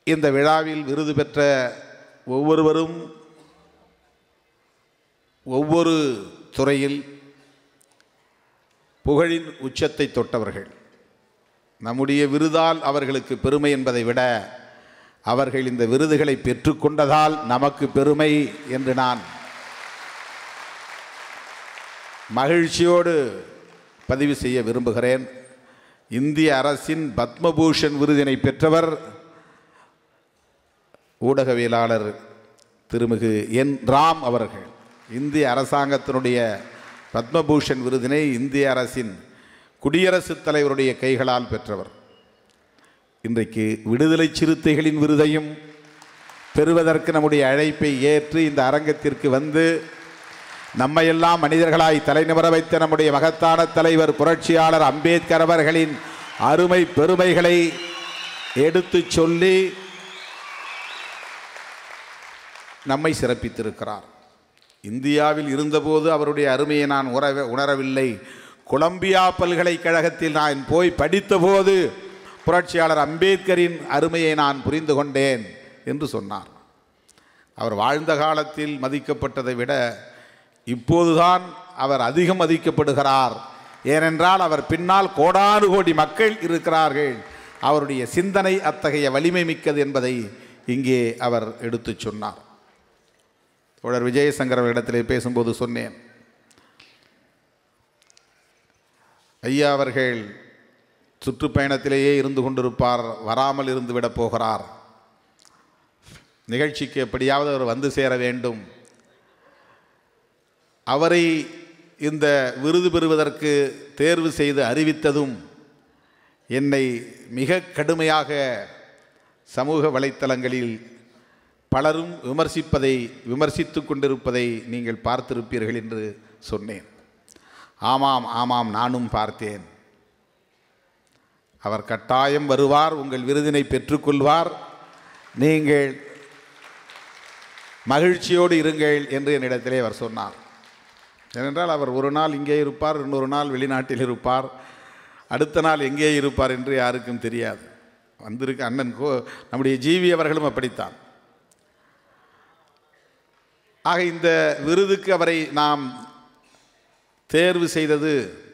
இந்த விழாவில் விருது பெற்ற ஒவ்வொருவரும் ஒவ்வொரு துறையில் புகழின் உச்சத்தை தொட்டவர்கள் நம்முடைய விருதால் அவர்களுக்கு பெருமை என்பதை விட அவர்கள் இந்த விருதுகளை பெற்றுக்கொண்டதால் நமக்கு பெருமை என்று நான் மகிழ்ச்சியோடு பதிவு செய்ய விரும்புகிறேன் இந்திய அரசின் பத்மபூஷன் விருதினை பெற்றவர் ஊடகவியலாளர் திருமிகு என் ராம் அவர்கள் இந்திய அரசாங்கத்தினுடைய பத்மபூஷன் விருதினை இந்திய அரசின் குடியரசுத் தலைவருடைய கைகளால் பெற்றவர் இன்றைக்கு விடுதலை சிறுத்தைகளின் விருதையும் பெறுவதற்கு நம்முடைய அழைப்பை ஏற்று இந்த அரங்கத்திற்கு வந்து நம்மையெல்லாம் மனிதர்களாய் தலைநிமிர வைத்த நம்முடைய மகத்தான தலைவர் புரட்சியாளர் அம்பேத்கர் அவர்களின் அருமை பெருமைகளை எடுத்துச் சொல்லி நம்மை சிறப்பித்திருக்கிறார் இந்தியாவில் இருந்தபோது அவருடைய அருமையை நான் உணர உணரவில்லை கொலம்பியா பல்கலைக்கழகத்தில் நான் போய் படித்தபோது புரட்சியாளர் அம்பேத்கரின் அருமையை நான் புரிந்து கொண்டேன் என்று சொன்னார் அவர் வாழ்ந்த காலத்தில் மதிக்கப்பட்டதை விட இப்போதுதான் அவர் அதிகம் மதிக்கப்படுகிறார் ஏனென்றால் அவர் பின்னால் கோடானு கோடி மக்கள் இருக்கிறார்கள் அவருடைய சிந்தனை அத்தகைய வலிமை மிக்கது என்பதை இங்கே அவர் எடுத்துச் சொன்னார் தோழர் விஜயசங்கர் அவர்களிடத்திலே பேசும்போது சொன்னேன் ஐயா அவர்கள் சுற்றுப்பயணத்திலேயே இருந்து கொண்டிருப்பார் வராமல் இருந்து விடப் போகிறார் நிகழ்ச்சிக்கு எப்படியாவது அவர் வந்து சேர வேண்டும் அவரை இந்த விருது பெறுவதற்கு தேர்வு செய்து அறிவித்ததும் என்னை மிக கடுமையாக சமூக வலைத்தளங்களில் பலரும் விமர்சிப்பதை விமர்சித்து கொண்டிருப்பதை நீங்கள் பார்த்திருப்பீர்கள் என்று சொன்னேன் ஆமாம் ஆமாம் நானும் பார்த்தேன் அவர் கட்டாயம் வருவார் உங்கள் விருதினை பெற்றுக்கொள்வார் நீங்கள் மகிழ்ச்சியோடு இருங்கள் என்று என்னிடத்திலே அவர் சொன்னார் ஏனென்றால் அவர் ஒரு நாள் இங்கே இருப்பார் இன்னொரு நாள் வெளிநாட்டில் இருப்பார் அடுத்த நாள் எங்கே இருப்பார் என்று யாருக்கும் தெரியாது வந்திருக்க அண்ணன் கோ நம்முடைய ஜீவி அவர்களும் அப்படித்தான் ஆக இந்த விருதுக்கு அவரை நாம் தேர்வு செய்தது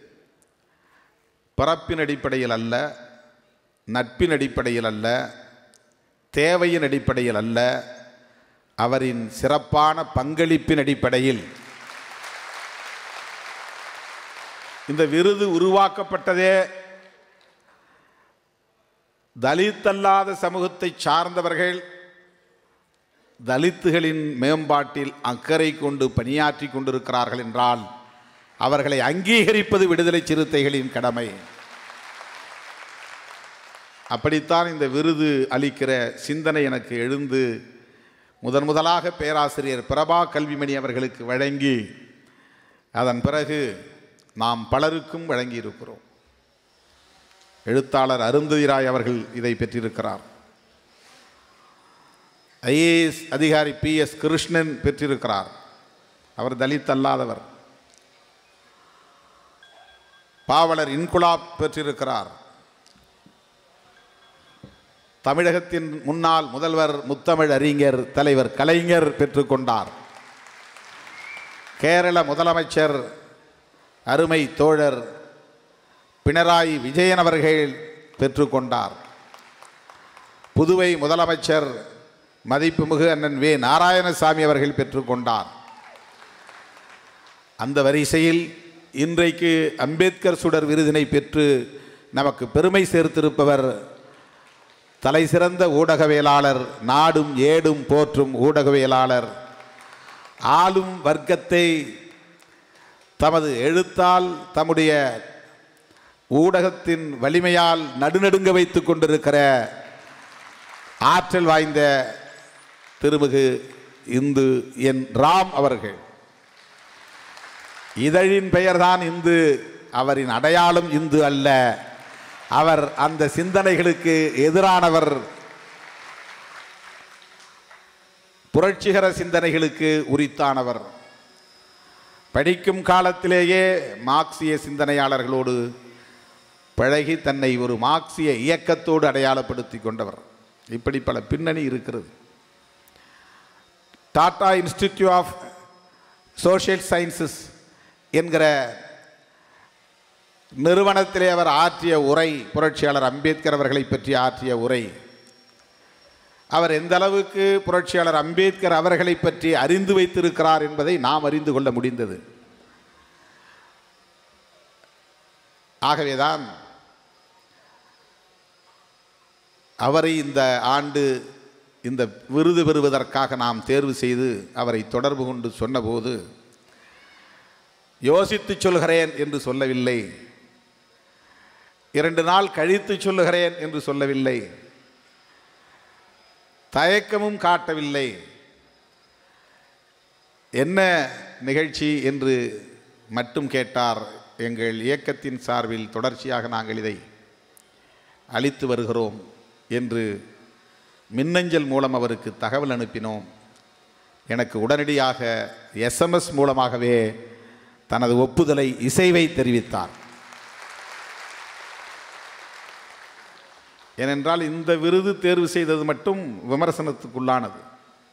பரப்பின் அடிப்படையில் அல்ல நட்பின் அடிப்படையில் அல்ல தேவையின் அடிப்படையில் அல்ல அவரின் சிறப்பான பங்களிப்பின் அடிப்படையில் இந்த விருது உருவாக்கப்பட்டதே தலித் அல்லாத சமூகத்தை சார்ந்தவர்கள் தலித்துகளின் மேம்பாட்டில் அக்கறை கொண்டு பணியாற்றி கொண்டிருக்கிறார்கள் என்றால் அவர்களை அங்கீகரிப்பது விடுதலை சிறுத்தைகளின் கடமை அப்படித்தான் இந்த விருது அளிக்கிற சிந்தனை எனக்கு எழுந்து முதன் முதலாக பேராசிரியர் பிரபா கல்விமணி அவர்களுக்கு வழங்கி அதன் பிறகு நாம் பலருக்கும் வழங்கியிருக்கிறோம் எழுத்தாளர் அருந்ததிராய் அவர்கள் இதை பெற்றிருக்கிறார் ஐஏஎஸ் அதிகாரி பி எஸ் கிருஷ்ணன் பெற்றிருக்கிறார் அவர் தலித் அல்லாதவர் பாவலர் இன்குலாப் பெற்றிருக்கிறார் தமிழகத்தின் முன்னாள் முதல்வர் முத்தமிழ் அறிஞர் தலைவர் கலைஞர் பெற்றுக்கொண்டார் கேரள முதலமைச்சர் அருமை தோழர் பினராயி விஜயன் அவர்கள் பெற்றுக்கொண்டார் புதுவை முதலமைச்சர் மதிப்புமிகு அண்ணன் வே நாராயணசாமி அவர்கள் பெற்றுக்கொண்டார் அந்த வரிசையில் இன்றைக்கு அம்பேத்கர் சுடர் விருதினை பெற்று நமக்கு பெருமை சேர்த்திருப்பவர் தலை சிறந்த ஊடகவியலாளர் நாடும் ஏடும் போற்றும் ஊடகவியலாளர் ஆளும் வர்க்கத்தை தமது எழுத்தால் தம்முடைய ஊடகத்தின் வலிமையால் நடுநடுங்க வைத்து கொண்டிருக்கிற ஆற்றல் வாய்ந்த திருமிகு இந்து என் ராம் அவர்கள் இதழின் பெயர்தான் இந்து அவரின் அடையாளம் இந்து அல்ல அவர் அந்த சிந்தனைகளுக்கு எதிரானவர் புரட்சிகர சிந்தனைகளுக்கு உரித்தானவர் படிக்கும் காலத்திலேயே மார்க்சிய சிந்தனையாளர்களோடு பழகி தன்னை ஒரு மார்க்சிய இயக்கத்தோடு அடையாளப்படுத்தி கொண்டவர் இப்படி பல பின்னணி இருக்கிறது Tata Institute of Social Sciences என்கிற நிறுவனத்திலே அவர் ஆற்றிய உரை புரட்சியாளர் அம்பேத்கர் அவர்களை பற்றி ஆற்றிய உரை அவர் எந்த அளவுக்கு புரட்சியாளர் அம்பேத்கர் அவர்களை பற்றி அறிந்து வைத்திருக்கிறார் என்பதை நாம் அறிந்து கொள்ள முடிந்தது ஆகவேதான் அவரை இந்த ஆண்டு இந்த விருது பெறுவதற்காக நாம் தேர்வு செய்து அவரை தொடர்பு கொண்டு சொன்னபோது யோசித்து சொல்கிறேன் என்று சொல்லவில்லை இரண்டு நாள் கழித்து சொல்லுகிறேன் என்று சொல்லவில்லை தயக்கமும் காட்டவில்லை என்ன நிகழ்ச்சி என்று மட்டும் கேட்டார் எங்கள் இயக்கத்தின் சார்பில் தொடர்ச்சியாக நாங்கள் இதை அளித்து வருகிறோம் என்று மின்னஞ்சல் மூலம் அவருக்கு தகவல் அனுப்பினோம் எனக்கு உடனடியாக எஸ்எம்எஸ் மூலமாகவே தனது ஒப்புதலை இசைவை தெரிவித்தார் ஏனென்றால் இந்த விருது தேர்வு செய்தது மட்டும் விமர்சனத்துக்குள்ளானது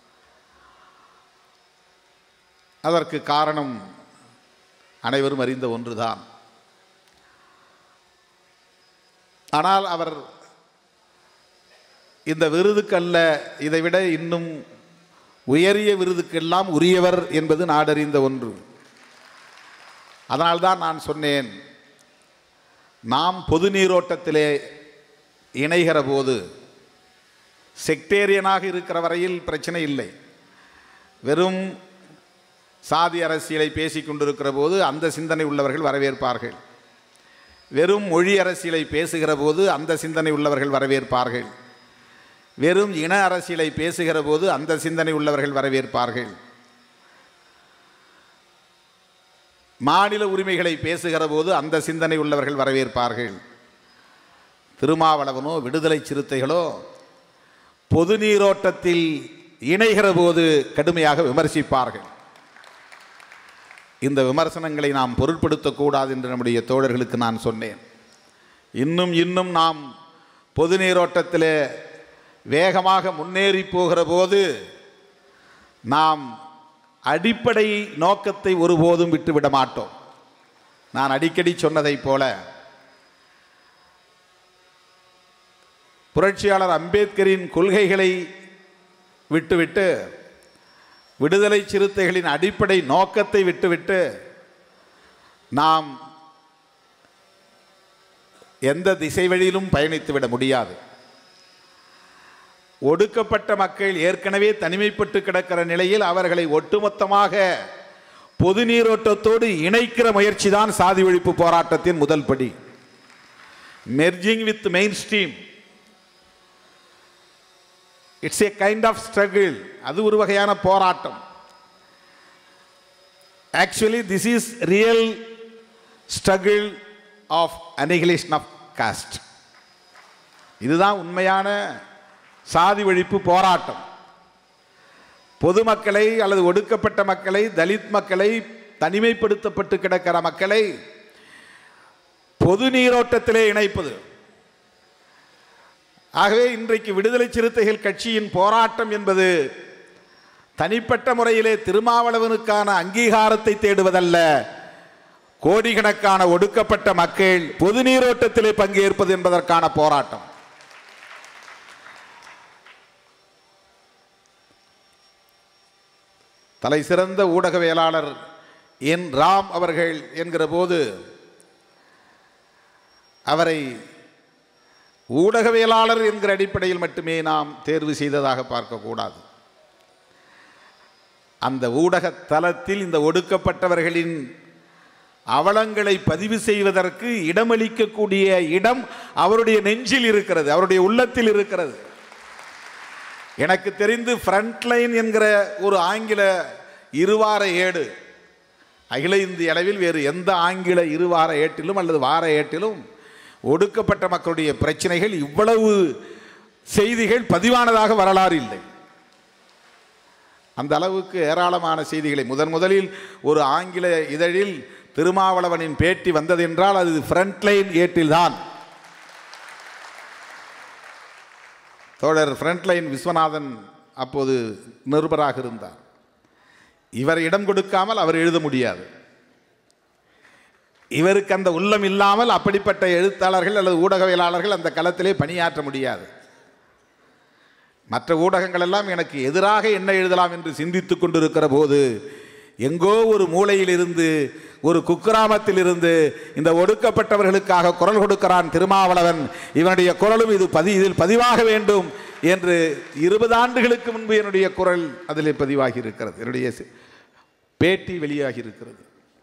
அதற்கு காரணம் அனைவரும் அறிந்த ஒன்றுதான் ஆனால் அவர் இந்த விருதுக்கல்ல இதைவிட இன்னும் உயரிய விருதுக்கெல்லாம் உரியவர் என்பது நாடறிந்த ஒன்று அதனால்தான் நான் சொன்னேன் நாம் பொது நீரோட்டத்திலே இணைகிற போது செக்டேரியனாக இருக்கிற வரையில் பிரச்சனை இல்லை வெறும் சாதி அரசியலை பேசிக் கொண்டிருக்கிற போது அந்த சிந்தனை உள்ளவர்கள் வரவேற்பார்கள் வெறும் மொழி அரசியலை பேசுகிற போது அந்த சிந்தனை உள்ளவர்கள் வரவேற்பார்கள் வெறும் இன அரசியலை பேசுகிற போது அந்த சிந்தனை உள்ளவர்கள் வரவேற்பார்கள் மாநில உரிமைகளை பேசுகிற போது அந்த சிந்தனை உள்ளவர்கள் வரவேற்பார்கள் திருமாவளவனோ விடுதலை சிறுத்தைகளோ பொது நீரோட்டத்தில் இணைகிற போது கடுமையாக விமர்சிப்பார்கள் இந்த விமர்சனங்களை நாம் பொருட்படுத்தக்கூடாது என்று நம்முடைய தோழர்களுக்கு நான் சொன்னேன் இன்னும் இன்னும் நாம் பொது நீரோட்டத்தில் வேகமாக முன்னேறி போகிற போது நாம் அடிப்படை நோக்கத்தை ஒருபோதும் விட்டுவிட மாட்டோம் நான் அடிக்கடி சொன்னதைப் போல புரட்சியாளர் அம்பேத்கரின் கொள்கைகளை விட்டுவிட்டு விடுதலை சிறுத்தைகளின் அடிப்படை நோக்கத்தை விட்டுவிட்டு நாம் எந்த திசை வழியிலும் பயணித்து விட முடியாது ஒடுக்கப்பட்ட மக்கள் ஏற்கனவே தனிமைப்பட்டு கிடக்கிற நிலையில் அவர்களை ஒட்டுமொத்தமாக பொது நீரோட்டத்தோடு இணைக்கிற முயற்சி தான் சாதி ஒழிப்பு போராட்டத்தின் முதல் படி merging with mainstream it's a kind of struggle அது ஒரு வகையான போராட்டம் actually this is real struggle of annihilation of caste இதுதான் உண்மையான சாதி ஒழிப்பு போராட்டம் பொதுமக்களை அல்லது ஒடுக்கப்பட்ட மக்களை தலித் மக்களை தனிமைப்படுத்தப்பட்டு கிடக்கிற மக்களை பொது நீரோட்டத்திலே இணைப்பது ஆகவே இன்றைக்கு விடுதலை சிறுத்தைகள் கட்சியின் போராட்டம் என்பது தனிப்பட்ட முறையிலே திருமாவளவனுக்கான அங்கீகாரத்தை தேடுவதல்ல கோடிக்கணக்கான ஒடுக்கப்பட்ட மக்கள் பொது நீரோட்டத்திலே பங்கேற்பது என்பதற்கான போராட்டம் தலை சிறந்த ஊடகவியலாளர் என் ராம் அவர்கள் என்கிற போது அவரை ஊடகவியலாளர் என்கிற அடிப்படையில் மட்டுமே நாம் தேர்வு செய்ததாக பார்க்கக்கூடாது அந்த ஊடக தளத்தில் இந்த ஒடுக்கப்பட்டவர்களின் அவலங்களை பதிவு செய்வதற்கு இடமளிக்கக்கூடிய இடம் அவருடைய நெஞ்சில் இருக்கிறது அவருடைய உள்ளத்தில் இருக்கிறது எனக்கு தெரிந்து ஃப்ரண்ட்லைன் என்கிற ஒரு ஆங்கில இருவார ஏடு அகில இந்திய அளவில் வேறு எந்த ஆங்கில இருவார ஏட்டிலும் அல்லது வார ஏட்டிலும் ஒடுக்கப்பட்ட மக்களுடைய பிரச்சனைகள் இவ்வளவு செய்திகள் பதிவானதாக வரலாறு இல்லை அந்த அளவுக்கு ஏராளமான செய்திகளை முதன் முதலில் ஒரு ஆங்கில இதழில் திருமாவளவனின் பேட்டி வந்தது என்றால் அது ஃப்ரண்ட்லைன் ஏட்டில்தான் தோழர் ஃப்ரண்ட்லைன் விஸ்வநாதன் அப்போது நிருபராக இருந்தார் இவர் இடம் கொடுக்காமல் அவர் எழுத முடியாது இவருக்கு அந்த உள்ளம் இல்லாமல் அப்படிப்பட்ட எழுத்தாளர்கள் அல்லது ஊடகவியலாளர்கள் அந்த களத்திலே பணியாற்ற முடியாது மற்ற ஊடகங்கள் எல்லாம் எனக்கு எதிராக என்ன எழுதலாம் என்று சிந்தித்துக் கொண்டிருக்கிற போது எங்கோ ஒரு மூலையில் இருந்து ஒரு குக்கிராமத்தில் இருந்து இந்த ஒடுக்கப்பட்டவர்களுக்காக குரல் கொடுக்கிறான் திருமாவளவன் இவனுடைய குரலும் இது பதி இதில் பதிவாக வேண்டும் என்று இருபது ஆண்டுகளுக்கு முன்பு என்னுடைய குரல் அதிலே பதிவாகி இருக்கிறது என்னுடைய சி- பேட்டி வெளியாகி இருக்கிறது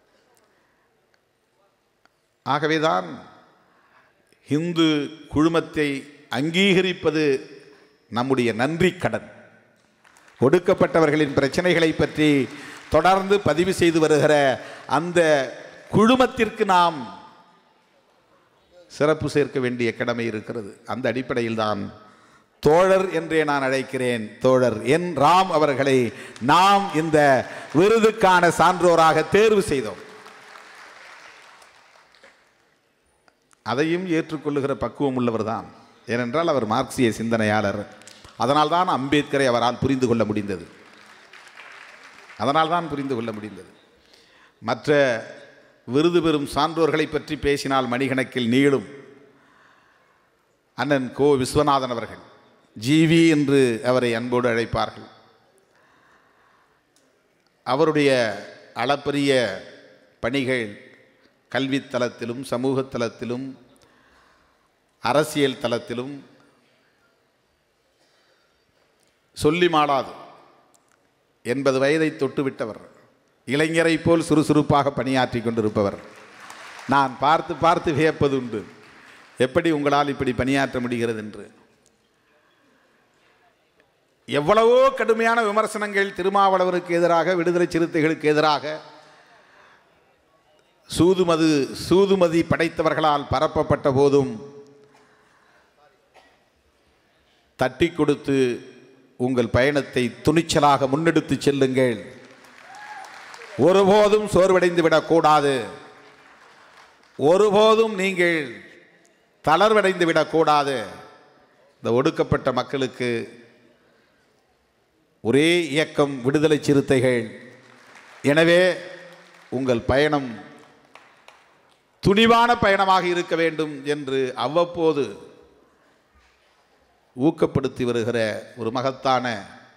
ஆகவேதான் இந்து குழுமத்தை அங்கீகரிப்பது நம்முடைய நன்றி கடன் ஒடுக்கப்பட்டவர்களின் பிரச்சனைகளை பற்றி தொடர்ந்து பதிவு செய்து வருகிற அந்த குழுமத்திற்கு நாம் சிறப்பு சேர்க்க வேண்டிய கடமை இருக்கிறது அந்த அடிப்படையில் தான் தோழர் என்றே நான் அழைக்கிறேன் தோழர் என் ராம் அவர்களை நாம் இந்த விருதுக்கான சான்றோராக தேர்வு செய்தோம் அதையும் ஏற்றுக்கொள்ளுகிற பக்குவம் உள்ளவர் தான் ஏனென்றால் அவர் மார்க்சிய சிந்தனையாளர் அதனால்தான் அம்பேத்கரை அவரால் புரிந்து கொள்ள முடிந்தது அதனால்தான் புரிந்து கொள்ள முடிந்தது மற்ற விருது பெறும் சான்றோர்களை பற்றி பேசினால் மணிகணக்கில் நீளும் அண்ணன் கோ விஸ்வநாதன் அவர்கள் ஜிவி என்று அவரை அன்போடு அழைப்பார்கள் அவருடைய அளப்பரிய பணிகள் கல்வித் தளத்திலும் சமூகத் தளத்திலும் அரசியல் தளத்திலும் சொல்லி மாளாது எண்பது வயதை தொட்டுவிட்டவர் இளைஞரைப் போல் சுறுசுறுப்பாக பணியாற்றி கொண்டிருப்பவர் நான் பார்த்து பார்த்து வியப்பது உண்டு எப்படி உங்களால் இப்படி பணியாற்ற முடிகிறது என்று எவ்வளவோ கடுமையான விமர்சனங்கள் திருமாவளவருக்கு எதிராக விடுதலை சிறுத்தைகளுக்கு எதிராக சூதுமது சூதுமதி படைத்தவர்களால் பரப்பப்பட்ட போதும் தட்டி கொடுத்து உங்கள் பயணத்தை துணிச்சலாக முன்னெடுத்து செல்லுங்கள் ஒருபோதும் சோர்வடைந்து விடக்கூடாது ஒருபோதும் நீங்கள் தளர்வடைந்து விடக்கூடாது இந்த ஒடுக்கப்பட்ட மக்களுக்கு ஒரே இயக்கம் விடுதலை சிறுத்தைகள் எனவே உங்கள் பயணம் துணிவான பயணமாக இருக்க வேண்டும் என்று அவ்வப்போது ஊக்கப்படுத்தி வருகிற ஒரு மகத்தான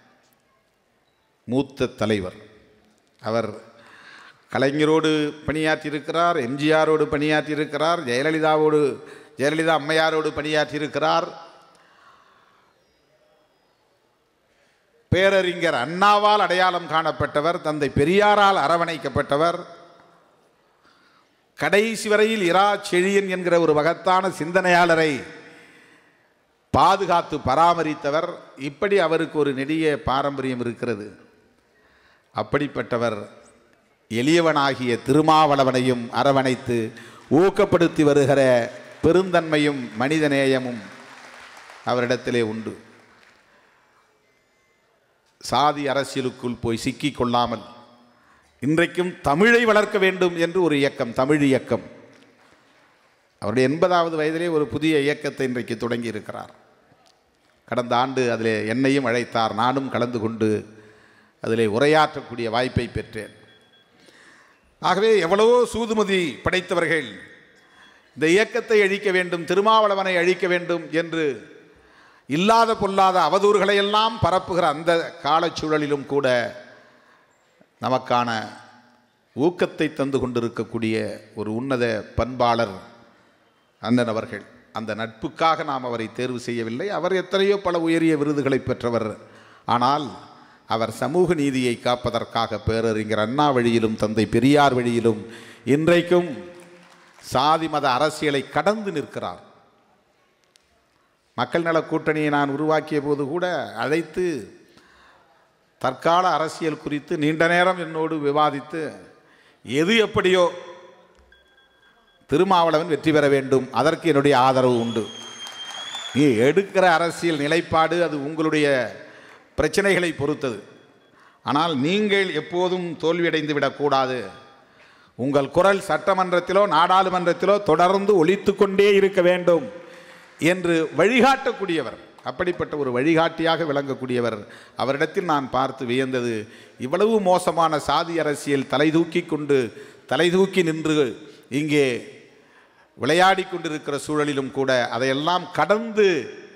மூத்த தலைவர் அவர் கலைஞரோடு பணியாற்றியிருக்கிறார் எம்ஜிஆரோடு பணியாற்றியிருக்கிறார் ஜெயலலிதாவோடு ஜெயலலிதா அம்மையாரோடு பணியாற்றியிருக்கிறார் பேரறிஞர் அண்ணாவால் அடையாளம் காணப்பட்டவர் தந்தை பெரியாரால் அரவணைக்கப்பட்டவர் கடைசி வரையில் இரா செழியன் என்கிற ஒரு மகத்தான சிந்தனையாளரை பாதுகாத்து பராமரித்தவர் இப்படி அவருக்கு ஒரு நெடிய பாரம்பரியம் இருக்கிறது அப்படிப்பட்டவர் எளியவனாகிய திருமாவளவனையும் அரவணைத்து ஊக்கப்படுத்தி வருகிற பெருந்தன்மையும் மனிதநேயமும் அவரிடத்திலே உண்டு சாதி அரசியலுக்குள் போய் சிக்கிக் கொள்ளாமல் இன்றைக்கும் தமிழை வளர்க்க வேண்டும் என்று ஒரு இயக்கம் தமிழ் இயக்கம் அவருடைய எண்பதாவது வயதிலே ஒரு புதிய இயக்கத்தை இன்றைக்கு தொடங்கி இருக்கிறார் கடந்த ஆண்டு அதில் என்னையும் அழைத்தார் நானும் கலந்து கொண்டு அதிலே உரையாற்றக்கூடிய வாய்ப்பை பெற்றேன் ஆகவே எவ்வளவோ சூதுமதி படைத்தவர்கள் இந்த இயக்கத்தை அழிக்க வேண்டும் திருமாவளவனை அழிக்க வேண்டும் என்று இல்லாத பொல்லாத அவதூறுகளை எல்லாம் பரப்புகிற அந்த காலச்சூழலிலும் கூட நமக்கான ஊக்கத்தை தந்து கொண்டிருக்கக்கூடிய ஒரு உன்னத பண்பாளர் அண்ணன் அவர்கள் அந்த நட்புக்காக நாம் அவரை தேர்வு செய்யவில்லை அவர் எத்தனையோ பல உயரிய விருதுகளை பெற்றவர் ஆனால் அவர் சமூக நீதியை காப்பதற்காக பேரறிஞர் அண்ணா வழியிலும் தந்தை பெரியார் வழியிலும் இன்றைக்கும் சாதி மத அரசியலை கடந்து நிற்கிறார் மக்கள் நலக் கூட்டணியை நான் உருவாக்கிய போது கூட அழைத்து தற்கால அரசியல் குறித்து நீண்ட நேரம் என்னோடு விவாதித்து எது எப்படியோ திருமாவளவன் வெற்றி பெற வேண்டும் அதற்கு என்னுடைய ஆதரவு உண்டு நீ எடுக்கிற அரசியல் நிலைப்பாடு அது உங்களுடைய பிரச்சனைகளை பொறுத்தது ஆனால் நீங்கள் எப்போதும் தோல்வியடைந்து விடக்கூடாது உங்கள் குரல் சட்டமன்றத்திலோ நாடாளுமன்றத்திலோ தொடர்ந்து ஒலித்து கொண்டே இருக்க வேண்டும் என்று வழிகாட்டக்கூடியவர் அப்படிப்பட்ட ஒரு வழிகாட்டியாக விளங்கக்கூடியவர் அவரிடத்தில் நான் பார்த்து வியந்தது இவ்வளவு மோசமான சாதி அரசியல் தலை தூக்கி கொண்டு தலை தூக்கி நின்று இங்கே விளையாடி கொண்டிருக்கிற சூழலிலும் கூட அதையெல்லாம் கடந்து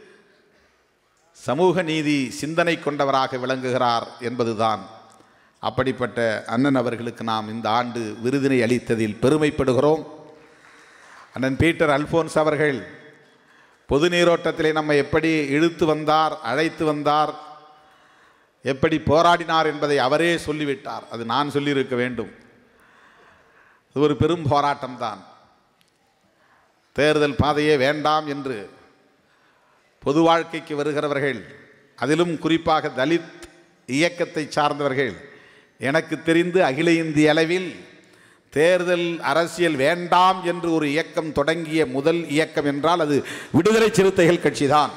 சமூக நீதி சிந்தனை கொண்டவராக விளங்குகிறார் என்பதுதான் அப்படிப்பட்ட அண்ணன் அவர்களுக்கு நாம் இந்த ஆண்டு விருதினை அளித்ததில் பெருமைப்படுகிறோம் அண்ணன் பீட்டர் அல்போன்ஸ் அவர்கள் பொது நீரோட்டத்திலே நம்ம எப்படி இழுத்து வந்தார் அழைத்து வந்தார் எப்படி போராடினார் என்பதை அவரே சொல்லிவிட்டார் அது நான் சொல்லியிருக்க வேண்டும் இது ஒரு பெரும் போராட்டம்தான் தேர்தல் பாதையே வேண்டாம் என்று பொது வாழ்க்கைக்கு வருகிறவர்கள் அதிலும் குறிப்பாக தலித் இயக்கத்தை சார்ந்தவர்கள் எனக்கு தெரிந்து அகில இந்திய அளவில் தேர்தல் அரசியல் வேண்டாம் என்று ஒரு இயக்கம் தொடங்கிய முதல் இயக்கம் என்றால் அது விடுதலை சிறுத்தைகள் கட்சிதான்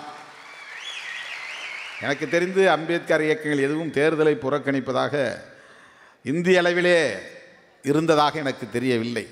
எனக்கு தெரிந்து அம்பேத்கர் இயக்கங்கள் எதுவும் தேர்தலை புறக்கணிப்பதாக இந்திய அளவிலே இருந்ததாக எனக்கு தெரியவில்லை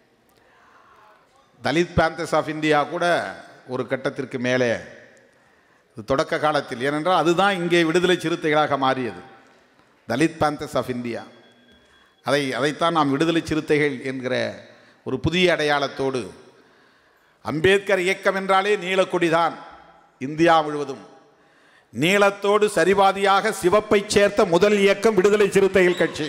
தலித் பேந்தர்ஸ் ஆஃப் இந்தியா கூட ஒரு கட்டத்திற்கு மேலே இது தொடக்க காலத்தில் ஏனென்றால் அதுதான் இங்கே விடுதலை சிறுத்தைகளாக மாறியது தலித் பேந்தர்ஸ் ஆஃப் இந்தியா அதை அதைத்தான் நாம் விடுதலை சிறுத்தைகள் என்கிற ஒரு புதிய அடையாளத்தோடு அம்பேத்கர் இயக்கம் என்றாலே நீலக்கொடிதான் இந்தியா முழுவதும் நீளத்தோடு சரிபாதியாக சிவப்பை சேர்த்த முதல் இயக்கம் விடுதலை சிறுத்தைகள் கட்சி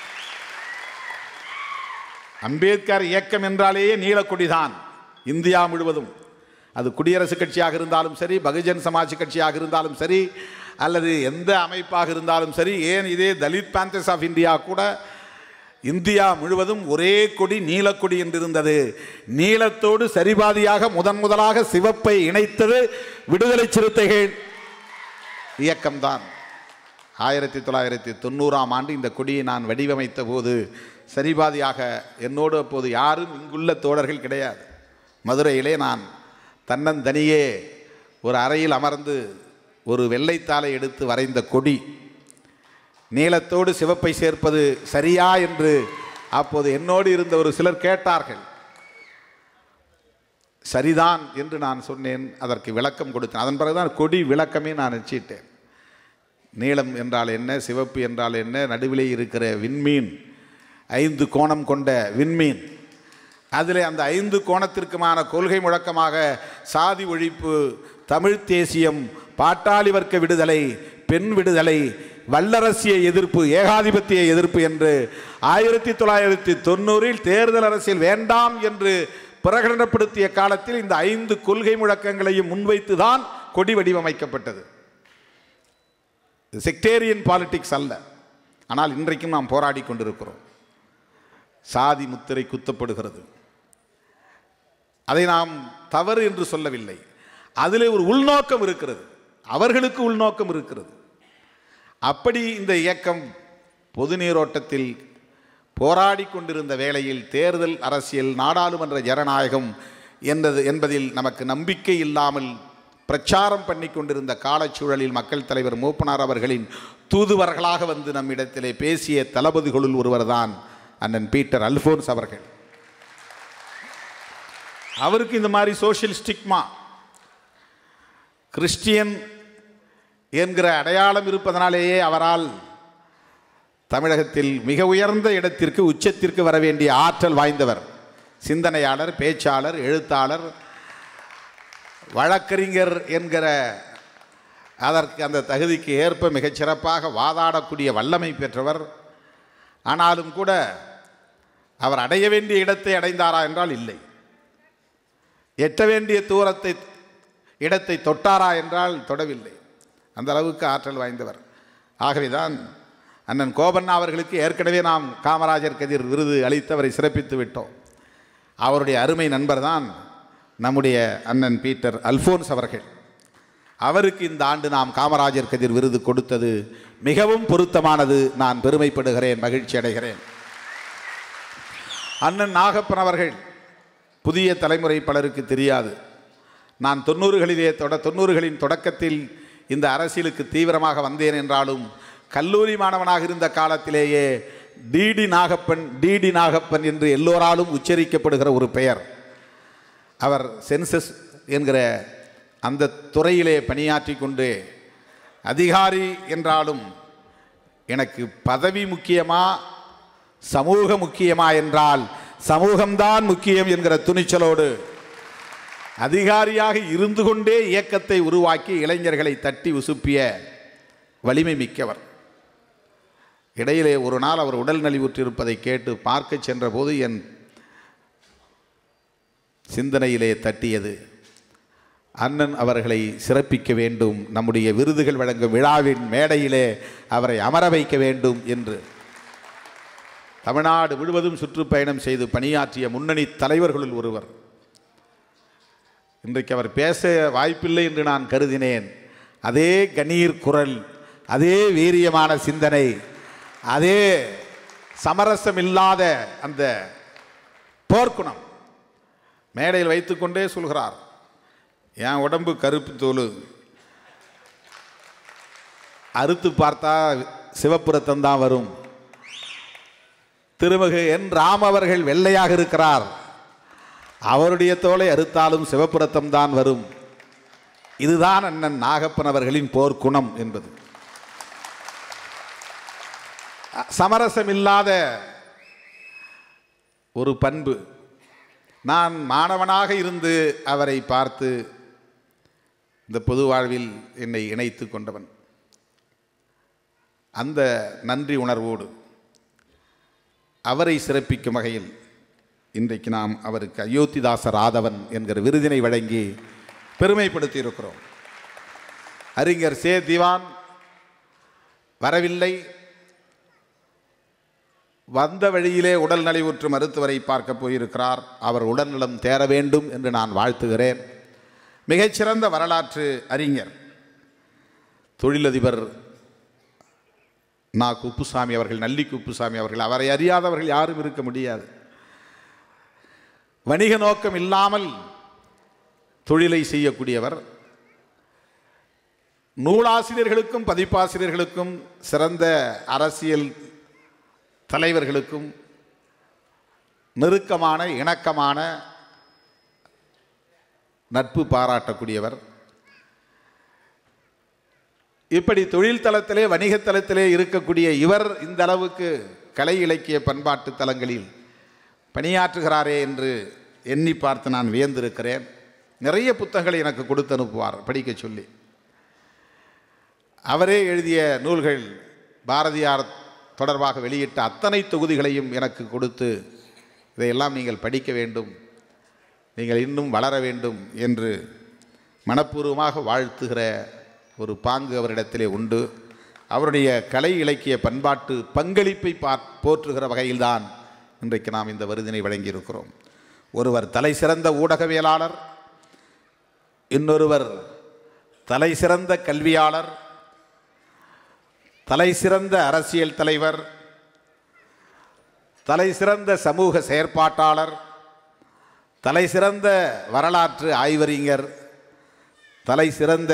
அம்பேத்கர் இயக்கம் என்றாலேயே நீலக்கொடிதான் இந்தியா முழுவதும் அது குடியரசுக் கட்சியாக இருந்தாலும் சரி பகுஜன் சமாஜ் கட்சியாக இருந்தாலும் சரி அல்லது எந்த அமைப்பாக இருந்தாலும் சரி ஏன் இதே தலித் பேந்தர்ஸ் ஆஃப் இந்தியா கூட இந்தியா முழுவதும் ஒரே கொடி நீலக்கொடி என்றிருந்தது நீலத்தோடு சரிபாதியாக முதன் முதலாக சிவப்பை இணைத்தது விடுதலை சிறுத்தைகள் இயக்கம்தான் ஆயிரத்தி தொள்ளாயிரத்தி தொண்ணூறாம் ஆண்டு இந்த கொடியை நான் வடிவமைத்த போது சரிபாதியாக என்னோடு அப்போது யாரும் இங்குள்ள தோழர்கள் கிடையாது மதுரையிலே நான் தன்னந்தனியே ஒரு அறையில் அமர்ந்து ஒரு வெள்ளைத்தாளை எடுத்து வரைந்த கொடி நீலத்தோடு சிவப்பை சேர்ப்பது சரியா என்று அப்போது என்னோடு இருந்த ஒரு சிலர் கேட்டார்கள் சரிதான் என்று நான் சொன்னேன் அதற்கு விளக்கம் கொடுத்தேன் அதன் பிறகுதான் கொடி விளக்கமே நான் நிச்சயிட்டேன் நீலம் என்றால் என்ன சிவப்பு என்றால் என்ன நடுவிலே இருக்கிற விண்மீன் ஐந்து கோணம் கொண்ட விண்மீன் அதில் அந்த ஐந்து கோணத்திற்குமான கொள்கை முழக்கமாக சாதி ஒழிப்பு தமிழ் தேசியம் பாட்டாளி வர்க்க விடுதலை பெண் விடுதலை வல்லரசிய எதிர்ப்பு ஏகாதிபத்திய எதிர்ப்பு என்று ஆயிரத்தி தொள்ளாயிரத்தி தொண்ணூறில் தேர்தல் அரசியல் வேண்டாம் என்று பிரகடனப்படுத்திய காலத்தில் இந்த ஐந்து கொள்கை முழக்கங்களையும் முன்வைத்து தான் கொடி வடிவமைக்கப்பட்டது செக்டேரியன் பாலிடிக்ஸ் அல்ல ஆனால் இன்றைக்கும் நாம் போராடி கொண்டிருக்கிறோம் சாதி முத்திரை குத்தப்படுகிறது அதை நாம் தவறு என்று சொல்லவில்லை அதிலே ஒரு உள்நோக்கம் இருக்கிறது அவர்களுக்கு உள்நோக்கம் இருக்கிறது அப்படி இந்த இயக்கம் பொது நீரோட்டத்தில் போராடி கொண்டிருந்த வேளையில் தேர்தல் அரசியல் நாடாளுமன்ற ஜனநாயகம் என்பது என்பதில் நமக்கு நம்பிக்கை இல்லாமல் பிரச்சாரம் பண்ணி கொண்டிருந்த காலச்சூழலில் மக்கள் தலைவர் மூப்பனார் அவர்களின் தூதுவர்களாக வந்து நம்மிடத்திலே பேசிய தளபதிகளுள் ஒருவர்தான் அண்ணன் பீட்டர் அல்போன்ஸ் அவர்கள் அவருக்கு இந்த மாதிரி சோஷியல் ஸ்டிக்மா கிறிஸ்டியன் என்கிற அடையாளம் இருப்பதனாலேயே அவரால் தமிழகத்தில் மிக உயர்ந்த இடத்திற்கு உச்சத்திற்கு வர வேண்டிய ஆற்றல் வாய்ந்தவர் சிந்தனையாளர் பேச்சாளர் எழுத்தாளர் வழக்கறிஞர் என்கிற அதற்கு அந்த தகுதிக்கு ஏற்ப மிகச்சிறப்பாக வாதாடக்கூடிய வல்லமை பெற்றவர் ஆனாலும் கூட அவர் அடைய வேண்டிய இடத்தை அடைந்தாரா என்றால் இல்லை எட்ட வேண்டிய தூரத்தை இடத்தை தொட்டாரா என்றால் தொடவில்லை அந்த அளவுக்கு ஆற்றல் வாய்ந்தவர் ஆகவேதான் அண்ணன் கோபண்ணா அவர்களுக்கு ஏற்கனவே நாம் காமராஜர் கதிர் விருது அளித்து அவரை சிறப்பித்து விட்டோம் அவருடைய அருமை நண்பர் தான் நம்முடைய அண்ணன் பீட்டர் அல்போன்ஸ் அவர்கள் அவருக்கு இந்த ஆண்டு நாம் காமராஜர் கதிர் விருது கொடுத்தது மிகவும் பொருத்தமானது நான் பெருமைப்படுகிறேன் மகிழ்ச்சி அடைகிறேன் அண்ணன் நாகப்பன் அவர்கள் புதிய தலைமுறை பலருக்கு தெரியாது நான் தொண்ணூறுகளிலே தொட தொண்ணூறுகளின் தொடக்கத்தில் இந்த அரசியலுக்கு தீவிரமாக வந்தேன் என்றாலும் கல்லூரி மாணவனாக இருந்த காலத்திலேயே டிடி நாகப்பன் டிடி நாகப்பன் என்று எல்லோராலும் உச்சரிக்கப்படுகிற ஒரு பெயர் அவர் சென்சஸ் என்கிற அந்த துறையிலே பணியாற்றி கொண்டு அதிகாரி என்றாலும் எனக்கு பதவி முக்கியமா சமூக முக்கியமா என்றால் சமூகம்தான் முக்கியம் என்கிற துணிச்சலோடு அதிகாரியாக இருந்து கொண்டே இயக்கத்தை உருவாக்கி இளைஞர்களை தட்டி உசுப்பிய வலிமை மிக்கவர் இடையிலே ஒரு நாள் அவர் உடல் நலிவுற்றிருப்பதை கேட்டு பார்க்க சென்றபோது என் சிந்தனையிலே தட்டியது அண்ணன் அவர்களை சிறப்பிக்க வேண்டும் நம்முடைய விருதுகள் வழங்கும் விழாவின் மேடையிலே அவரை அமர வைக்க வேண்டும் என்று தமிழ்நாடு முழுவதும் சுற்றுப்பயணம் செய்து பணியாற்றிய முன்னணி தலைவர்களுள் ஒருவர் இன்றைக்கு அவர் பேச வாய்ப்பில்லை என்று நான் கருதினேன் அதே கணீர் குரல் அதே வீரியமான சிந்தனை அதே சமரசம் இல்லாத அந்த போர்க்குணம் மேடையில் வைத்துக்கொண்டே சொல்கிறார் என் உடம்பு கருப்பு தோல் அறுத்து பார்த்தா சிவப்பு ரத்தம் தான் வரும் திருமகு என் ராம் அவர்கள் வெள்ளையாக இருக்கிறார் அவருடைய தோலை அறுத்தாலும் சிவப்பு ரத்தம் தான் வரும் இதுதான் அண்ணன் நாகப்பன் அவர்களின் போர்க்குணம் என்பது சமரசம் இல்லாத ஒரு பண்பு நான் மாணவனாக இருந்து அவரை பார்த்து இந்த பொது வாழ்வில் என்னை இணைத்து கொண்டவன் அந்த நன்றி உணர்வோடு அவரை சிறப்பிக்கும் வகையில் இன்றைக்கு நாம் அவருக்கு அயோத்திதாச ராதவன் என்கிற விருதினை வழங்கி பெருமைப்படுத்தி இருக்கிறோம் அறிஞர் சே திவான் வரவில்லை வந்த வழியிலே உடல் நலிவுற்று மருத்துவரை பார்க்க போயிருக்கிறார் அவர் உடல்நலம் தேர வேண்டும் என்று நான் வாழ்த்துகிறேன் மிகச்சிறந்த வரலாற்று அறிஞர் தொழிலதிபர் நா குப்புசாமி அவர்கள் நல்லி குப்புசாமி அவர்கள் அவரை அறியாதவர்கள் யாரும் இருக்க முடியாது வணிக நோக்கம் இல்லாமல் தொழிலை செய்யக்கூடியவர் நூலாசிரியர்களுக்கும் பதிப்பாசிரியர்களுக்கும் சிறந்த அரசியல் தலைவர்களுக்கும் நெருக்கமான இணக்கமான நட்பு பாராட்டக்கூடியவர் இப்படி தொழில் தளத்திலே வணிகத் தளத்திலே இருக்கக்கூடிய இவர் இந்த அளவுக்கு கலை இலக்கிய பண்பாட்டு தலங்களில் பணியாற்றுகிறாரே என்று எண்ணி பார்த்து நான் வியந்திருக்கிறேன் நிறைய புத்தகங்களை எனக்கு கொடுத்து அனுப்புவார் படிக்க சொல்லி அவரே எழுதிய நூல்கள் பாரதியார் தொடர்பாக வெளியிட்ட அத்தனை தொகுதிகளையும் எனக்கு கொடுத்து இதையெல்லாம் நீங்கள் படிக்க வேண்டும் நீங்கள் இன்னும் வளர வேண்டும் என்று மனப்பூர்வமாக வாழ்த்துகிற ஒரு பாங்கு அவரிடத்திலே உண்டு அவருடைய கலை இலக்கிய பண்பாட்டு பங்களிப்பை பா போற்றுகிற வகையில்தான் இன்றைக்கு நாம் இந்த விருதினை வழங்கியிருக்கிறோம் ஒருவர் தலை சிறந்த ஊடகவியலாளர் இன்னொருவர் தலை சிறந்த கல்வியாளர் தலை சிறந்த அரசியல் தலைவர் தலை சிறந்த சமூக செயற்பாட்டாளர் தலை சிறந்த வரலாற்று ஆய்வறிஞர் தலை சிறந்த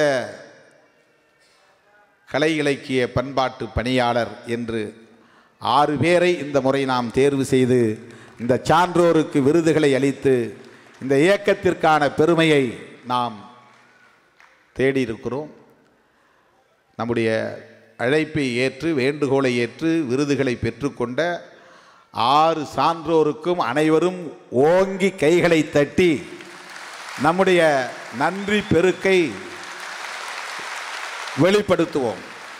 கலை இலக்கிய பண்பாட்டு பணியாளர் என்று ஆறு பேரை இந்த முறை நாம் தேர்வு செய்து இந்த சான்றோருக்கு விருதுகளை அளித்து இந்த இயக்கத்திற்கான பெருமையை நாம் தேடியிருக்கிறோம் நம்முடைய அழைப்பை ஏற்று வேண்டுகோளை ஏற்று விருதுகளை பெற்றுக்கொண்ட ஆறு சான்றோருக்கும் அனைவரும் ஓங்கி கைகளை தட்டி நம்முடைய நன்றி பெருக்கை வெளிப்படுத்துவோம்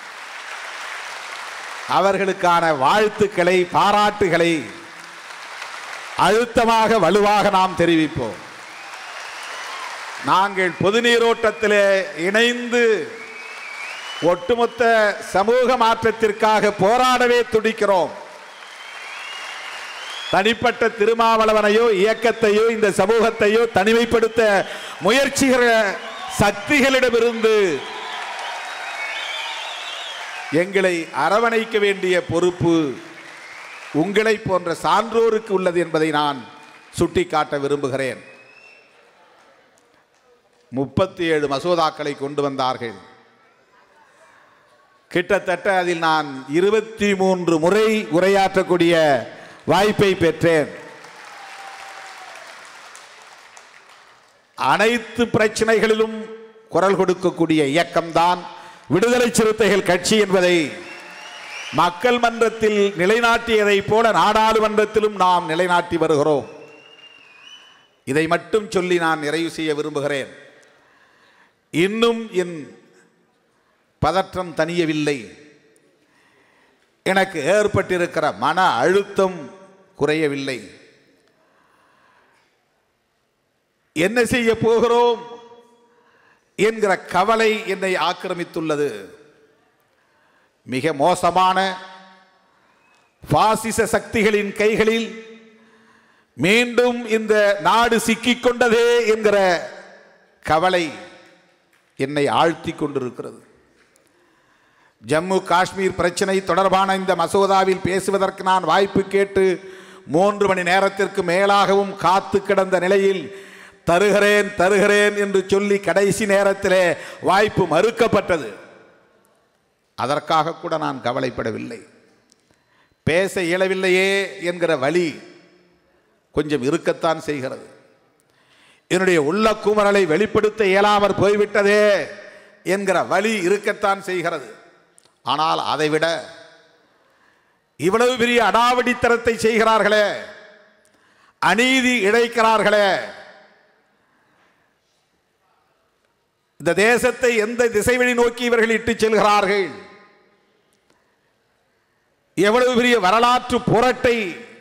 அவர்களுக்கான வாழ்த்துக்களை பாராட்டுகளை அழுத்தமாக வலுவாக நாம் தெரிவிப்போம் நாங்கள் பொது நீரோட்டத்திலே இணைந்து ஒட்டுமொத்த சமூக மாற்றத்திற்காக போராடவே துடிக்கிறோம் தனிப்பட்ட திருமாவளவனையோ இயக்கத்தையோ இந்த சமூகத்தையோ தனிமைப்படுத்த முயற்சிகிற சக்திகளிடமிருந்து எங்களை அரவணைக்க வேண்டிய பொறுப்பு உங்களை போன்ற சான்றோருக்கு உள்ளது என்பதை நான் சுட்டிக்காட்ட விரும்புகிறேன் முப்பத்தி ஏழு மசோதாக்களை கொண்டு வந்தார்கள் கிட்டத்தட்ட அதில் நான் இருபத்தி மூன்று முறை உரையாற்றக்கூடிய வாய்ப்பை பெற்றேன் அனைத்து பிரச்சனைகளிலும் குரல் கொடுக்கக்கூடிய இயக்கம்தான் விடுதலை சிறுத்தைகள் கட்சி என்பதை மக்கள் மன்றத்தில் நிலைநாட்டியதைப் போல நாடாளுமன்றத்திலும் நாம் நிலைநாட்டி வருகிறோம் இதை மட்டும் சொல்லி நான் நிறைவு செய்ய விரும்புகிறேன் இன்னும் என் பதற்றம் தணியவில்லை எனக்கு ஏற்பட்டிருக்கிற மன அழுத்தம் குறையவில்லை என்ன செய்ய போகிறோம் என்கிற கவலை என்னை ஆக்கிரமித்துள்ளது மிக மோசமான பாசிச சக்திகளின் கைகளில் மீண்டும் இந்த நாடு சிக்கிக் கொண்டதே என்கிற கவலை என்னை ஆழ்த்தி கொண்டிருக்கிறது ஜம்மு காஷ்மீர் பிரச்சனை தொடர்பான இந்த மசோதாவில் பேசுவதற்கு நான் வாய்ப்பு கேட்டு மூன்று மணி நேரத்திற்கு மேலாகவும் காத்து கிடந்த நிலையில் தருகிறேன் தருகிறேன் என்று சொல்லி கடைசி நேரத்திலே வாய்ப்பு மறுக்கப்பட்டது அதற்காக கூட நான் கவலைப்படவில்லை பேச இயலவில்லையே என்கிற வழி கொஞ்சம் இருக்கத்தான் செய்கிறது என்னுடைய உள்ள குமரலை வெளிப்படுத்த இயலாமற் போய்விட்டதே என்கிற வழி இருக்கத்தான் செய்கிறது ஆனால் அதைவிட இவ்வளவு பெரிய அடாவடித்தனத்தை செய்கிறார்களே அநீதி இழைக்கிறார்களே இந்த தேசத்தை எந்த திசை வழி நோக்கி இவர்கள் இட்டுச் செல்கிறார்கள் எவ்வளவு பெரிய வரலாற்று புரட்டை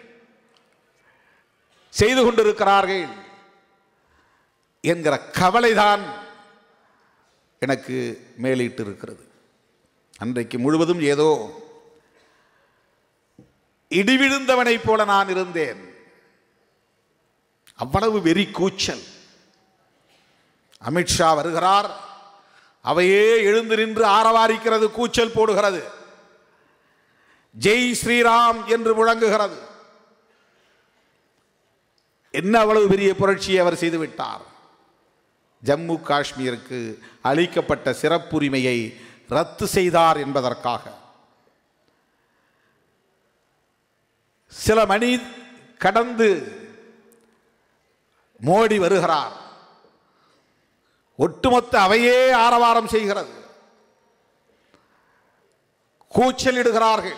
செய்து கொண்டிருக்கிறார்கள் என்கிற கவலைதான் எனக்கு மேலிட்டு இருக்கிறது அன்றைக்கு முழுவதும் ஏதோ இடிவிழுந்தவனைப் போல நான் இருந்தேன் அவ்வளவு வெறி கூச்சல் அமித்ஷா வருகிறார் அவையே எழுந்து நின்று ஆரவாரிக்கிறது கூச்சல் போடுகிறது ஜெய் ஸ்ரீராம் என்று முழங்குகிறது என்ன அவ்வளவு பெரிய புரட்சியை அவர் செய்துவிட்டார் ஜம்மு காஷ்மீருக்கு அளிக்கப்பட்ட சிறப்புரிமையை ரத்து செய்தார் என்பதற்காக சில மணி கடந்து மோடி வருகிறார் ஒட்டுமொத்த அவையே ஆரவாரம் செய்கிறது கூச்சலிடுகிறார்கள்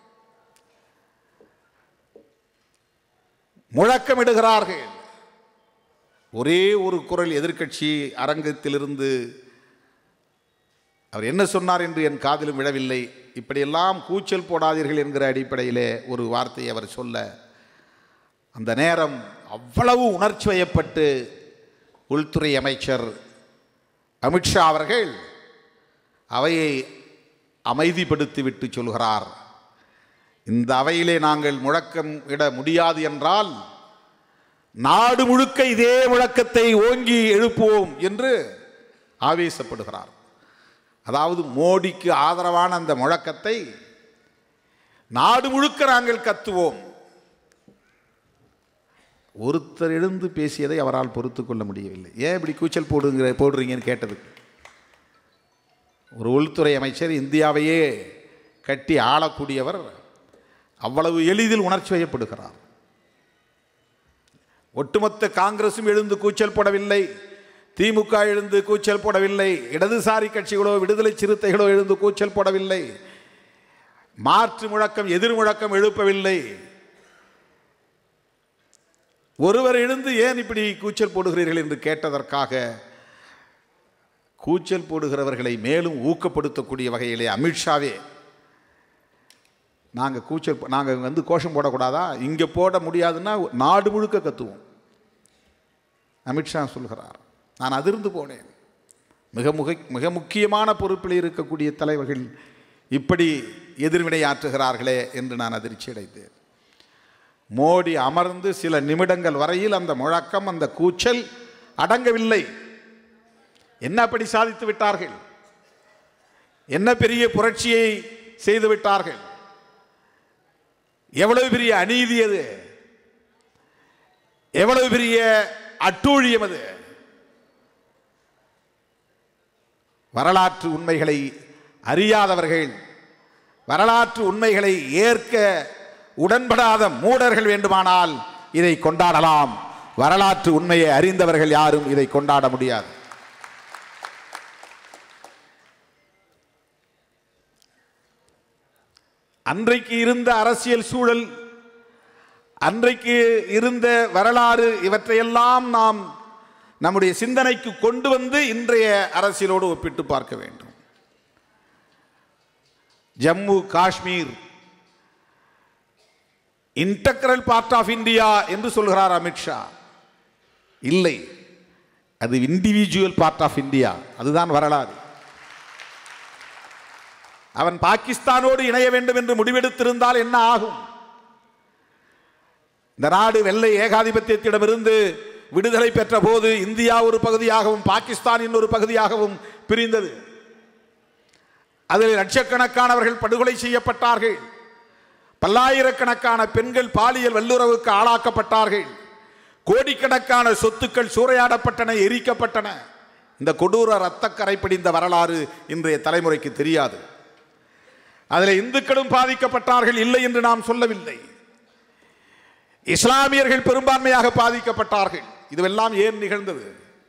முழக்கமிடுகிறார்கள் ஒரே ஒரு குரல் எதிர்க்கட்சி அரங்கத்திலிருந்து அவர் என்ன சொன்னார் என்று என் காதிலும் விழவில்லை இப்படியெல்லாம் கூச்சல் போடாதீர்கள் என்கிற அடிப்படையிலே ஒரு வார்த்தையை அவர் சொல்ல அந்த நேரம் அவ்வளவு உணர்ச்சி வயப்பட்டு உள்துறை அமைச்சர் அமித்ஷா அவர்கள் அவையை அமைதிப்படுத்திவிட்டு சொல்கிறார் இந்த அவையிலே நாங்கள் முழக்கம் இட முடியாது என்றால் நாடு முழுக்க இதே முழக்கத்தை ஓங்கி எழுப்புவோம் என்று ஆவேசப்படுகிறார் அதாவது மோடிக்கு ஆதரவான அந்த முழக்கத்தை நாடு முழுக்க நாங்கள் கத்துவோம் ஒருத்தர் எழுந்து பேசியதை அவரால் பொறுத்து கொள்ள முடியவில்லை ஏன் இப்படி கூச்சல் போடுங்கிற போடுறீங்கன்னு கேட்டதுக்கு ஒரு உள்துறை அமைச்சர் இந்தியாவையே கட்டி ஆளக்கூடியவர் அவ்வளவு எளிதில் உணர்ச்சி வயப்படுகிறார் ஒட்டுமொத்த காங்கிரசும் எழுந்து கூச்சல் போடவில்லை திமுக எழுந்து கூச்சல் போடவில்லை இடதுசாரி கட்சிகளோ விடுதலை சிறுத்தைகளோ எழுந்து கூச்சல் போடவில்லை மாற்று முழக்கம் எதிர் முழக்கம் எழுப்பவில்லை ஒருவர் எழுந்து ஏன் இப்படி கூச்சல் போடுகிறீர்கள் என்று கேட்டதற்காக கூச்சல் போடுகிறவர்களை மேலும் ஊக்கப்படுத்தக்கூடிய வகையிலே அமித்ஷாவே நாங்கள் கூச்சல் நாங்கள் வந்து கோஷம் போடக்கூடாதா இங்கே போட முடியாதுன்னா நாடு முழுக்க கத்துவோம் அமித்ஷா சொல்கிறார் நான் அதிர்ந்து போனேன் மிக முக மிக முக்கியமான பொறுப்பில் இருக்கக்கூடிய தலைவர்கள் இப்படி எதிர்வினை ஆற்றுகிறார்களே என்று நான் அதிர்ச்சி அடைந்தேன் மோடி அமர்ந்து சில நிமிடங்கள் வரையில் அந்த முழக்கம் அந்த கூச்சல் அடங்கவில்லை என்ன அப்படி சாதித்து விட்டார்கள் என்ன பெரிய புரட்சியை செய்து விட்டார்கள் எவ்வளவு பெரிய அநீதி அது எவ்வளவு பெரிய அட்டூழியம் அது வரலாற்று உண்மைகளை அறியாதவர்கள் வரலாற்று உண்மைகளை ஏற்க உடன்படாத மூடர்கள் வேண்டுமானால் இதை கொண்டாடலாம் வரலாற்று உண்மையை அறிந்தவர்கள் யாரும் இதை கொண்டாட முடியாது அன்றைக்கு இருந்த அரசியல் சூழல் அன்றைக்கு இருந்த வரலாறு இவற்றையெல்லாம் நாம் நம்முடைய சிந்தனைக்கு கொண்டு வந்து இன்றைய அரசியலோடு ஒப்பிட்டு பார்க்க வேண்டும் Jammu Kashmir integral part of India என்று சொல்கிறார் அமித்ஷா இல்லை அது இண்டிவிஜுவல் பார்ட் ஆஃப் இந்தியா அதுதான் வரலாறு அவன் பாகிஸ்தானோடு இணைய வேண்டும் என்று முடிவெடுத்திருந்தால் என்ன ஆகும் இந்த நாடு வெள்ளை ஏகாதிபத்தியத்திடமிருந்து விடுதலை பெற்ற போது இந்தியா ஒரு பகுதியாகவும் பாகிஸ்தான் இன்னொரு பகுதியாகவும் பிரிந்தது அதில் லட்சக்கணக்கானவர்கள் படுகொலை செய்யப்பட்டார்கள் பல்லாயிரக்கணக்கான பெண்கள் பாலியல் வல்லுறவுக்கு ஆளாக்கப்பட்டார்கள் கோடிக்கணக்கான சொத்துக்கள் சூறையாடப்பட்டன எரிக்கப்பட்டன இந்த கொடூர இரத்தக்கரை பிடிந்த வரலாறு இன்றைய தலைமுறைக்கு தெரியாது அதில் இந்துக்களும் பாதிக்கப்பட்டார்கள் இல்லை என்று நாம் சொல்லவில்லை இஸ்லாமியர்கள் பெரும்பான்மையாக பாதிக்கப்பட்டார்கள் இதுவெல்லாம் ஏன் நிகழ்ந்தது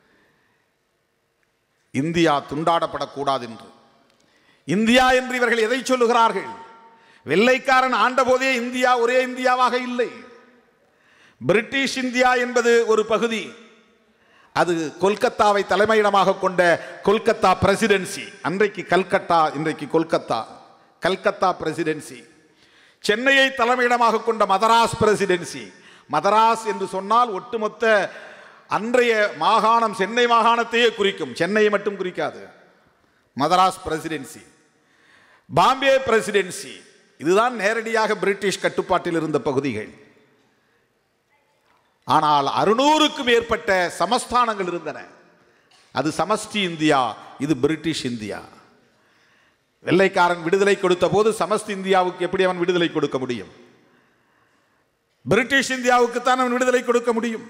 இந்தியா துண்டாடப்படக்கூடாது என்று இந்தியா என்று இவர்கள் எதை சொல்லுகிறார்கள் வெள்ளைக்காரன் ஆண்டபோதே இந்தியா ஒரே இந்தியாவாக இல்லை பிரிட்டிஷ் இந்தியா என்பது ஒரு பகுதி அது கொல்கத்தாவை தலைமையிடமாக கொண்ட கொல்கத்தா பிரசிடென்சி அன்றைக்கு கல்கத்தா இன்றைக்கு கொல்கத்தா கல்கத்தா பிரசிடென்சி சென்னையை தலைமையிடமாக கொண்ட மதராஸ் பிரசிடென்சி மதராஸ் என்று சொன்னால் ஒட்டுமொத்த அன்றைய மாகாணம் சென்னை மாகாணத்தையே குறிக்கும் சென்னையை மட்டும் குறிக்காது மதராஸ் பிரசிடென்சி பாம்பே பிரசிடென்சி இதுதான் நேரடியாக பிரிட்டிஷ் கட்டுப்பாட்டில் இருந்த பகுதிகள் ஆனால் அறுநூறுக்கும் மேற்பட்ட சமஸ்தானங்கள் இருந்தன அது சமஷ்டி இந்தியா இது பிரிட்டிஷ் இந்தியா வெள்ளைக்காரன் விடுதலை கொடுத்த போது சமஸ்தி இந்தியாவுக்கு எப்படி அவன் விடுதலை கொடுக்க முடியும் பிரிட்டிஷ் இந்தியாவுக்கு தான் அவன் விடுதலை கொடுக்க முடியும்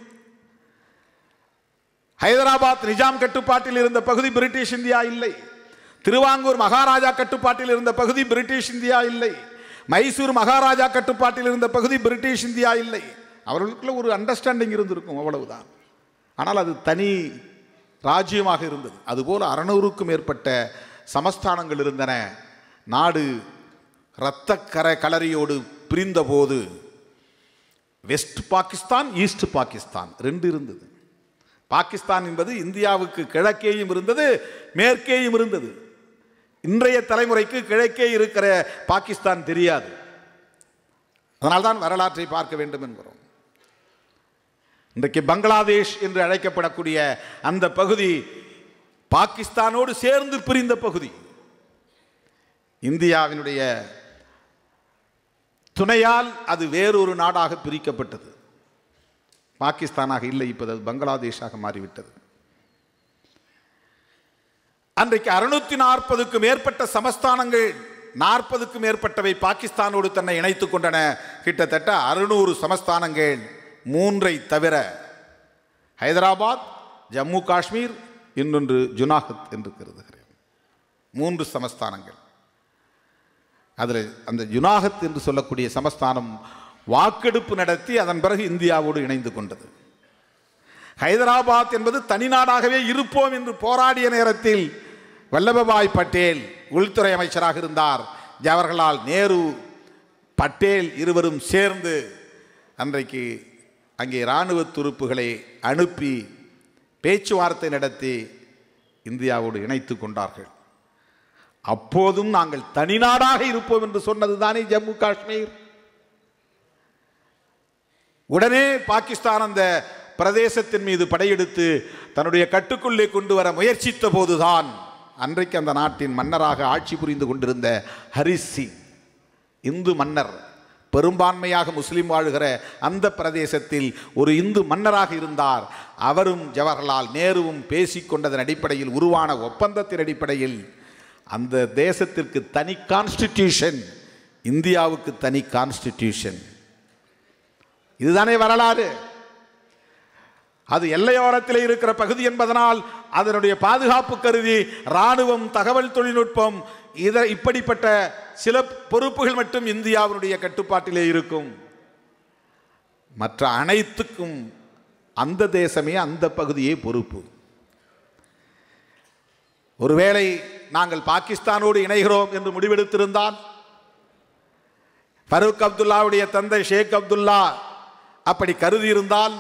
ஹைதராபாத் நிஜாம் கட்டுப்பாட்டில் இருந்த பகுதி பிரிட்டிஷ் இந்தியா இல்லை திருவாங்கூர் மகாராஜா கட்டுப்பாட்டில் இருந்த பகுதி பிரிட்டிஷ் இந்தியா இல்லை மைசூர் மகாராஜா கட்டுப்பாட்டில் இருந்த பகுதி பிரிட்டிஷ் இந்தியா இல்லை அவர்களுக்குள்ள ஒரு அண்டர்ஸ்டாண்டிங் இருந்திருக்கும் அவ்வளவுதான் ஆனால் அது தனி ராஜ்யமாக இருந்தது அதுபோல் அறநூறுக்கும் மேற்பட்ட சமஸ்தானங்கள் இருந்தன நாடு இரத்தக்கரை கலரியோடு பிரிந்தபோது வெஸ்ட் பாகிஸ்தான் ஈஸ்ட் பாகிஸ்தான் ரெண்டு இருந்தது பாகிஸ்தான் என்பது இந்தியாவுக்கு கிழக்கேயும் இருந்தது மேற்கேயும் இருந்தது இன்றைய தலைமுறைக்கு கிழக்கே இருக்கிற பாகிஸ்தான் தெரியாது அதனால்தான் வரலாற்றை பார்க்க வேண்டும் என்கிறோம் இன்றைக்கு பங்களாதேஷ் என்று அழைக்கப்படக்கூடிய அந்த பகுதி பாகிஸ்தானோடு சேர்ந்து பிரிந்த பகுதி இந்தியாவினுடைய துணையால் அது வேறொரு நாடாக பிரிக்கப்பட்டது பாகிஸ்தானாக இல்லை இப்போது அது பங்களாதேஷாக மாறிவிட்டது அன்றைக்கு அறுநூத்தி நாற்பதுக்கு மேற்பட்ட சமஸ்தானங்கள் நாற்பதுக்கு மேற்பட்டவை பாகிஸ்தானோடு தன்னை இணைத்துக் கொண்டன கிட்டத்தட்ட அறுநூறு சமஸ்தானங்கள் மூன்றை தவிர ஹைதராபாத் ஜம்மு காஷ்மீர் இன்னொன்று ஜுனாகத் என்று கருதுகிறேன் மூன்று சமஸ்தானங்கள் அதில் அந்த ஜுனாகத் என்று சொல்லக்கூடிய சமஸ்தானம் வாக்கெடுப்பு நடத்தி அதன் பிறகு இந்தியாவோடு இணைந்து கொண்டது ஹைதராபாத் என்பது தனிநாடாகவே இருப்போம் என்று போராடிய நேரத்தில் வல்லபபாய் பட்டேல் உள்துறை அமைச்சராக இருந்தார் ஜவஹர்லால் நேரு பட்டேல் இருவரும் சேர்ந்து அன்றைக்கு அங்கே இராணுவ துருப்புகளை அனுப்பி பேச்சுவார்த்தை நடத்தி இந்தியாவோடு இணைத்து கொண்டார்கள் அப்போதும் நாங்கள் தனிநாடாக இருப்போம் என்று சொன்னது தானே ஜம்மு காஷ்மீர் உடனே பாகிஸ்தான் அந்த பிரதேசத்தின் மீது படையெடுத்து தன்னுடைய கட்டுக்குள்ளே கொண்டு வர முயற்சித்த போதுதான் அன்றைக்கு அந்த நாட்டின் மன்னராக ஆட்சி புரிந்து கொண்டிருந்த ஹரிஸ் சிங் இந்து மன்னர் பெரும்பான்மையாக முஸ்லிம் வாழுகிற அந்த பிரதேசத்தில் ஒரு இந்து மன்னராக இருந்தார் அவரும் ஜவஹர்லால் நேருவும் பேசிக்கொண்டதன் அடிப்படையில் உருவான ஒப்பந்தத்தின் அடிப்படையில் அந்த தேசத்திற்கு தனி கான்ஸ்டிடியூஷன் இந்தியாவுக்கு தனி கான்ஸ்டிடியூஷன் இதுதானே வரலாறு அது எல்லையோரத்தில் இருக்கிற பகுதி என்பதனால் அதனுடைய பாதுகாப்பு கருதி இராணுவம் தகவல் தொழில்நுட்பம் இத இப்படிப்பட்ட சில பொறுப்புகள் மட்டும் இந்தியாவினுடைய கட்டுப்பாட்டிலே இருக்கும் மற்ற அனைத்துக்கும் அந்த தேசமே அந்த பகுதியே பொறுப்பு ஒருவேளை நாங்கள் பாகிஸ்தானோடு இணைகிறோம் என்று முடிவெடுத்திருந்தால் ஃபரூக் அப்துல்லாவுடைய தந்தை ஷேக் அப்துல்லா அப்படி கருதி இருந்தால்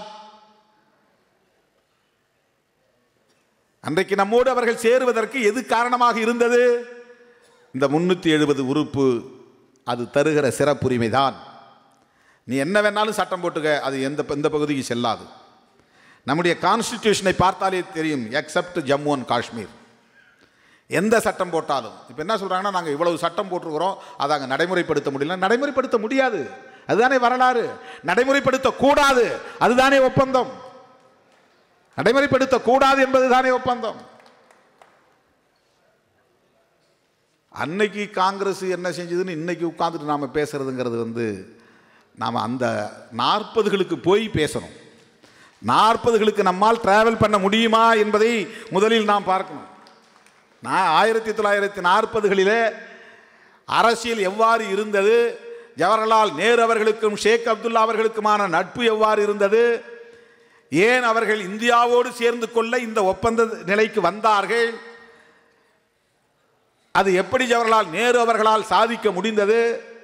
அன்றைக்கு நம்மோடு அவர்கள் சேருவதற்கு எது காரணமாக இருந்தது இந்த முன்னூற்றி எழுபது உறுப்பு அது தருகிற சிறப்புரிமை தான் நீ என்ன வேணாலும் சட்டம் போட்டுக்க அது எந்த இந்த பகுதிக்கு செல்லாது நம்முடைய கான்ஸ்டிடியூஷனை பார்த்தாலே தெரியும் எக்ஸப்ட் ஜம்மு அண்ட் காஷ்மீர் எந்த சட்டம் போட்டாலும் இப்போ என்ன சொல்கிறாங்கன்னா நாங்கள் இவ்வளவு சட்டம் போட்டிருக்கிறோம் அதை அங்கே நடைமுறைப்படுத்த முடியல நடைமுறைப்படுத்த முடியாது அதுதானே வரலாறு நடைமுறைப்படுத்தக்கூடாது அதுதானே ஒப்பந்தம் நடைமுறைப்படுத்தக்கூடாது என்பதுதானே ஒப்பந்தம் அன்னைக்கு காங்கிரஸ் என்ன செஞ்சதுன்னு இன்னைக்கு உட்காந்துட்டு நாம் பேசுறதுங்கிறது வந்து நாம் அந்த நாற்பதுகளுக்கு போய் பேசணும் நாற்பதுகளுக்கு நம்மால் டிராவல் பண்ண முடியுமா என்பதை முதலில் நாம் பார்க்கணும் நான் ஆயிரத்தி தொள்ளாயிரத்தி நாற்பதுகளிலே அரசியல் எவ்வாறு இருந்தது ஜவஹர்லால் நேரு அவர்களுக்கும் ஷேக் அப்துல்லா அவர்களுக்குமான நட்பு எவ்வாறு இருந்தது ஏன் அவர்கள் இந்தியாவோடு சேர்ந்து கொள்ள இந்த ஒப்பந்த நிலைக்கு வந்தார்கள் அது எப்படி ஜவஹர்லால் நேரு அவர்களால் சாதிக்க முடிந்தது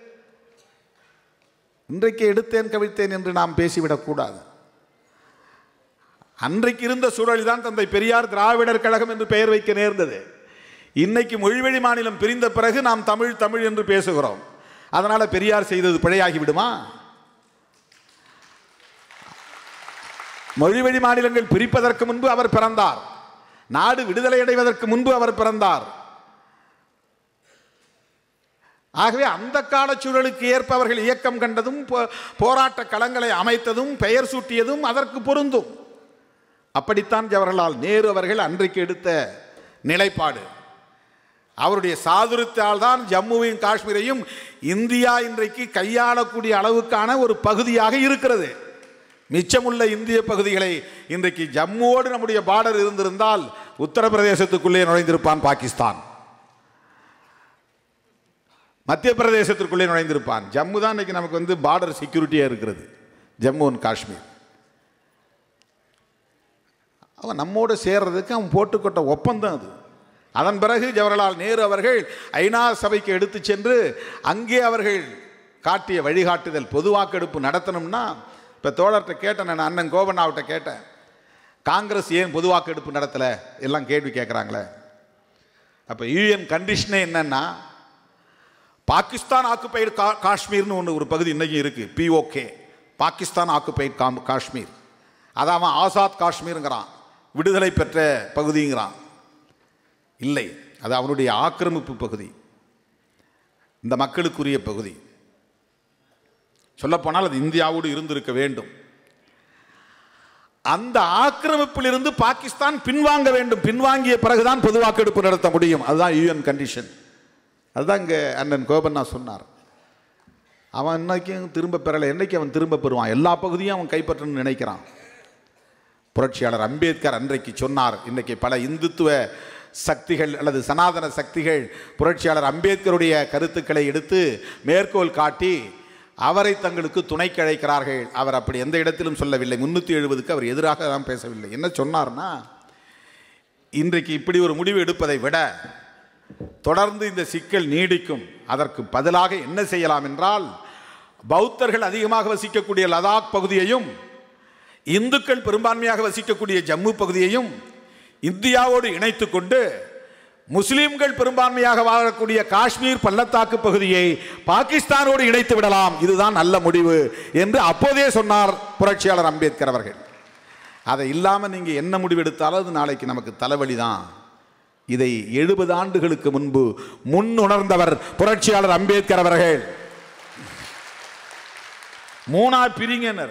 இன்றைக்கு எடுத்தேன் கவிழ்த்தேன் என்று நாம் பேசிவிடக்கூடாது அன்றைக்கு இருந்த சூழலில் தான் தந்தை பெரியார் திராவிடர் கழகம் என்று பெயர் வைக்க நேர்ந்தது இன்னைக்கு மொழிவழி மாநிலம் பிரிந்த பிறகு நாம் தமிழ் தமிழ் என்று பேசுகிறோம் அதனால பெரியார் செய்தது பிழையாகி விடுமா மொழிவழி மாநிலங்கள் பிரிப்பதற்கு முன்பு அவர் பிறந்தார் நாடு விடுதலை அடைவதற்கு முன்பு அவர் பிறந்தார் ஆகவே அந்த கால சூழலுக்கு ஏற்ப அவர்கள் இயக்கம் கண்டதும் போ- போராட்ட களங்களை அமைத்ததும் பெயர் சூட்டியதும் அதற்கு பொருந்தும் அப்படித்தான் ஜவஹர்லால் நேரு அவர்கள் அன்றைக்கு எடுத்த நிலைப்பாடு அவருடைய சாதுரியத்தால் தான் ஜம்முவையும் காஷ்மீரையும் இந்தியா இன்றைக்கு கையாளக்கூடிய அளவுக்கான ஒரு பகுதியாக இருக்கிறது மிச்சமுள்ள இந்திய பகுதிகளை இன்றைக்கு ஜம்முவோடு நம்முடைய பார்டர் இருந்திருந்தால் உத்தரப்பிரதேசத்துக்குள்ளே நுழைந்திருப்பான் பாகிஸ்தான் மத்திய பிரதேசத்திற்குள்ளே நுழைந்திருப்பான் ஜம்மு தான் இன்னைக்கு நமக்கு வந்து பார்டர் செக்யூரிட்டியாக இருக்கிறது ஜம்மு அண்ட் காஷ்மீர் அவன் நம்மோடு சேர்றதுக்கு அவன் போட்டுக்கொண்ட ஒப்பந்தம் அது அதன் பிறகு ஜவஹர்லால் நேரு அவர்கள் ஐநா சபைக்கு எடுத்து சென்று அங்கே அவர்கள் காட்டிய வழிகாட்டுதல் பொது வாக்கெடுப்பு நடத்தணும்னா இப்போ தோழர்கிட்ட கேட்டேன் நான் அண்ணன் கோபண்ணாவிட்ட கேட்டேன் காங்கிரஸ் ஏன் பொது வாக்கெடுப்பு நடத்தலை எல்லாம் கேள்வி கேட்குறாங்களே அப்போ யூஎன் கண்டிஷனே என்னன்னா பாகிஸ்தான் ஆக்குபைடு கா காஷ்மீர்னு ஒன்று ஒரு பகுதி இன்னைக்கு இருக்குது பிஓகே பாகிஸ்தான் ஆக்குபைடு காம் காஷ்மீர் அதான் அவன் ஆசாத் காஷ்மீருங்கிறான் விடுதலை பெற்ற பகுதிங்கிறான் இல்லை அது அவனுடைய ஆக்கிரமிப்பு பகுதி இந்த மக்களுக்குரிய பகுதி சொல்லப்போனால் அது இந்தியாவோடு இருந்திருக்க வேண்டும் அந்த ஆக்கிரமிப்பிலிருந்து பாகிஸ்தான் பின்வாங்க வேண்டும் பின்வாங்கிய பிறகுதான் பொது வாக்கெடுப்பு நடத்த முடியும் அதுதான் யூஎன் கண்டிஷன் அதுதான் இங்கே அண்ணன் கோபண்ணா சொன்னார் அவன் இன்னைக்கும் திரும்ப பெறலை என்னைக்கு அவன் திரும்ப பெறுவான் எல்லா பகுதியும் அவன் கைப்பற்றணும்னு நினைக்கிறான் புரட்சியாளர் அம்பேத்கர் அன்றைக்கு சொன்னார் இன்னைக்கு பல இந்துத்துவ சக்திகள் அல்லது சனாதன சக்திகள் புரட்சியாளர் அம்பேத்கருடைய கருத்துக்களை எடுத்து மேற்கோள் காட்டி அவரை தங்களுக்கு துணைக்கு அழைக்கிறார்கள் அவர் அப்படி எந்த இடத்திலும் சொல்லவில்லை முன்னூற்றி எழுபதுக்கு அவர் எதிராக தான் பேசவில்லை என்ன சொன்னார்னா இன்றைக்கு இப்படி ஒரு முடிவு எடுப்பதை விட தொடர்ந்து இந்த சிக்கல் நீடிக்கும் அதற்கு பதிலாக என்ன செய்யலாம் என்றால் பௌத்தர்கள் அதிகமாக வசிக்கக்கூடிய லடாக் பகுதியையும் இந்துக்கள் பெரும்பான்மையாக வசிக்கக்கூடிய ஜம்மு பகுதியையும் இந்தியாவோடு இணைத்து கொண்டு முஸ்லிம்கள் பெரும்பான்மையாக வாழக்கூடிய காஷ்மீர் பள்ளத்தாக்கு பகுதியை பாகிஸ்தானோடு இணைத்து விடலாம் இதுதான் நல்ல முடிவு என்று அப்போதே சொன்னார் புரட்சியாளர் அம்பேத்கர் அவர்கள் அதை இல்லாமல் நீங்கள் என்ன முடிவு எடுத்தாலும் அது நாளைக்கு நமக்கு தலைவலி தான் இதை எழுபது ஆண்டுகளுக்கு முன்பு முன் உணர்ந்தவர் புரட்சியாளர் அம்பேத்கர் அவர்கள் மூணா பிரிங்கனர்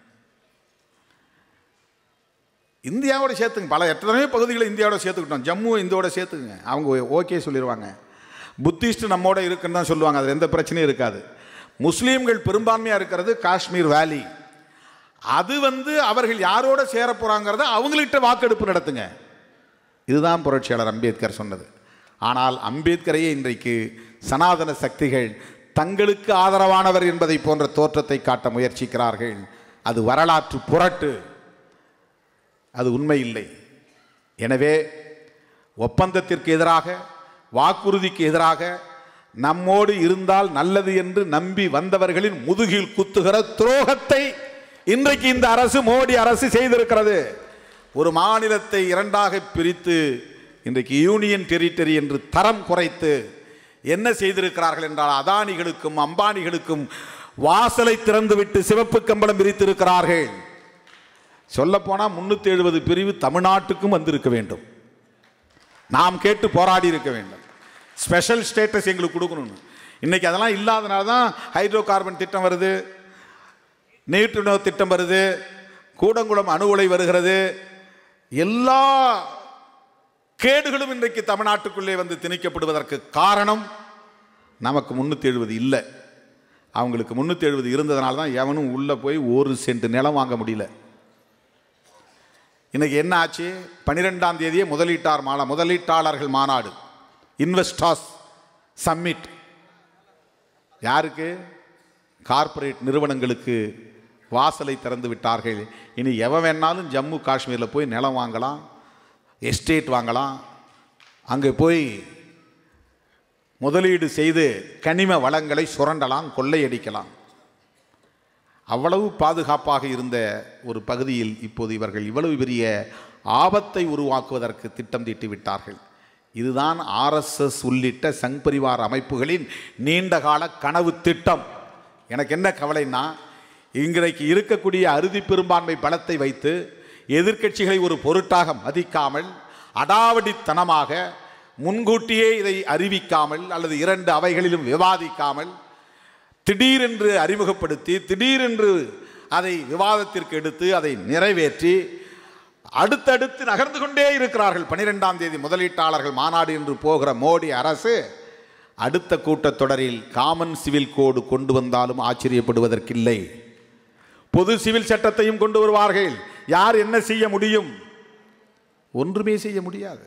இந்தியாவோட சேர்த்துங்க பல எத்தனையோ பகுதிகளை இந்தியாவோட சேர்த்துக்கிட்டோம் ஜம்மு இந்தோட சேர்த்துக்குங்க அவங்க ஓகே சொல்லிடுவாங்க புத்திஸ்ட் நம்மோட இருக்குன்னு தான் சொல்லுவாங்க அதில் எந்த பிரச்சனையும் இருக்காது முஸ்லீம்கள் பெரும்பான்மையாக இருக்கிறது காஷ்மீர் வேலி அது வந்து அவர்கள் யாரோட சேர போகிறாங்கிறத அவங்கள்ட்ட வாக்கெடுப்பு நடத்துங்க இதுதான் புரட்சியாளர் அம்பேத்கர் சொன்னது ஆனால் அம்பேத்கரையே இன்றைக்கு சனாதன சக்திகள் தங்களுக்கு ஆதரவானவர் என்பதை போன்ற தோற்றத்தை காட்ட முயற்சிக்கிறார்கள் அது வரலாற்று புரட்டு அது உண்மை இல்லை எனவே ஒப்பந்தத்திற்கு எதிராக வாக்குறுதிக்கு எதிராக நம்மோடு இருந்தால் நல்லது என்று நம்பி வந்தவர்களின் முதுகில் குத்துகிற துரோகத்தை இன்றைக்கு இந்த அரசு மோடி அரசு செய்திருக்கிறது ஒரு மாநிலத்தை இரண்டாக பிரித்து இன்றைக்கு யூனியன் டெரிட்டரி என்று தரம் குறைத்து என்ன செய்திருக்கிறார்கள் என்றால் அதானிகளுக்கும் அம்பானிகளுக்கும் வாசலை திறந்துவிட்டு சிவப்பு கம்பளம் விரித்திருக்கிறார்கள் சொல்லப்போனால் முன்னூற்றி எழுபது பிரிவு தமிழ்நாட்டுக்கும் வந்திருக்க வேண்டும் நாம் கேட்டு போராடி இருக்க வேண்டும் ஸ்பெஷல் ஸ்டேட்டஸ் எங்களுக்கு கொடுக்கணும்னு இன்னைக்கு அதெல்லாம் இல்லாதனால தான் ஹைட்ரோ கார்பன் திட்டம் வருது நீட்டுணவு திட்டம் வருது கூடங்குளம் அணு உலை வருகிறது எல்லா கேடுகளும் இன்றைக்கு தமிழ்நாட்டுக்குள்ளே வந்து திணிக்கப்படுவதற்கு காரணம் நமக்கு முந்நூற்றி எழுபது இல்லை அவங்களுக்கு முந்நூற்றி எழுபது இருந்ததுனால தான் எவனும் உள்ளே போய் ஒரு சென்ட் நிலம் வாங்க முடியல இன்னைக்கு என்ன ஆச்சு பன்னிரெண்டாம் தேதியே முதலீட்டார் மாநாடு முதலீட்டாளர்கள் மாநாடு இன்வெஸ்டார்ஸ் சம்மிட் யாருக்கு கார்ப்பரேட் நிறுவனங்களுக்கு வாசலை திறந்து விட்டார்கள் இனி எவன் வேணாலும் ஜம்மு காஷ்மீரில் போய் நிலம் வாங்கலாம் எஸ்டேட் வாங்கலாம் அங்கே போய் முதலீடு செய்து கனிம வளங்களை சுரண்டலாம் கொள்ளையடிக்கலாம் அவ்வளவு பாதுகாப்பாக இருந்த ஒரு பகுதியில் இப்போது இவர்கள் இவ்வளவு பெரிய ஆபத்தை உருவாக்குவதற்கு திட்டம் தீட்டி விட்டார்கள் இதுதான் ஆர்எஸ்எஸ் உள்ளிட்ட சங் பரிவார் அமைப்புகளின் நீண்டகால கனவு திட்டம் எனக்கு என்ன கவலைன்னா இன்றைக்கு இருக்கக்கூடிய அறுதி பெரும்பான்மை பலத்தை வைத்து எதிர்க்கட்சிகளை ஒரு பொருட்டாக மதிக்காமல் அடாவடித்தனமாக முன்கூட்டியே இதை அறிவிக்காமல் அல்லது இரண்டு அவைகளிலும் விவாதிக்காமல் திடீரென்று அறிமுகப்படுத்தி திடீரென்று அதை விவாதத்திற்கு எடுத்து அதை நிறைவேற்றி அடுத்தடுத்து நகர்ந்து கொண்டே இருக்கிறார்கள் பனிரெண்டாம் தேதி முதலீட்டாளர்கள் மாநாடு என்று போகிற மோடி அரசு அடுத்த கூட்டத்தொடரில் காமன் சிவில் கோடு கொண்டு வந்தாலும் ஆச்சரியப்படுவதற்கில்லை பொது சிவில் சட்டத்தையும் கொண்டு வருவார்கள் யார் என்ன செய்ய முடியும் ஒன்றுமே செய்ய முடியாது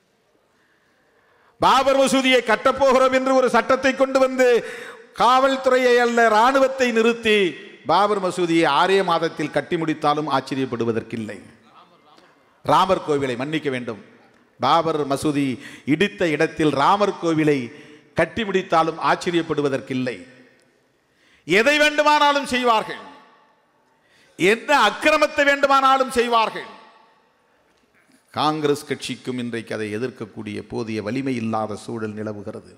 பாபர் மசூதியை கட்டப்போகிறோம் என்று ஒரு சட்டத்தை கொண்டு வந்து காவல்துறையை அல்ல இராணுவத்தை நிறுத்தி பாபர் மசூதியை ஆறே மாதத்தில் கட்டி முடித்தாலும் ஆச்சரியப்படுவதற்கில்லை ராமர் கோவிலை மன்னிக்க வேண்டும் பாபர் மசூதி இடித்த இடத்தில் ராமர் கோவிலை கட்டி முடித்தாலும் ஆச்சரியப்படுவதற்கில்லை எதை வேண்டுமானாலும் செய்வார்கள் என்ன அக்கிரமத்தை வேண்டுமானாலும் செய்வார்கள் காங்கிரஸ் கட்சிக்கும் இன்றைக்கு அதை எதிர்க்கக்கூடிய போதிய வலிமை இல்லாத சூழல் நிலவுகிறது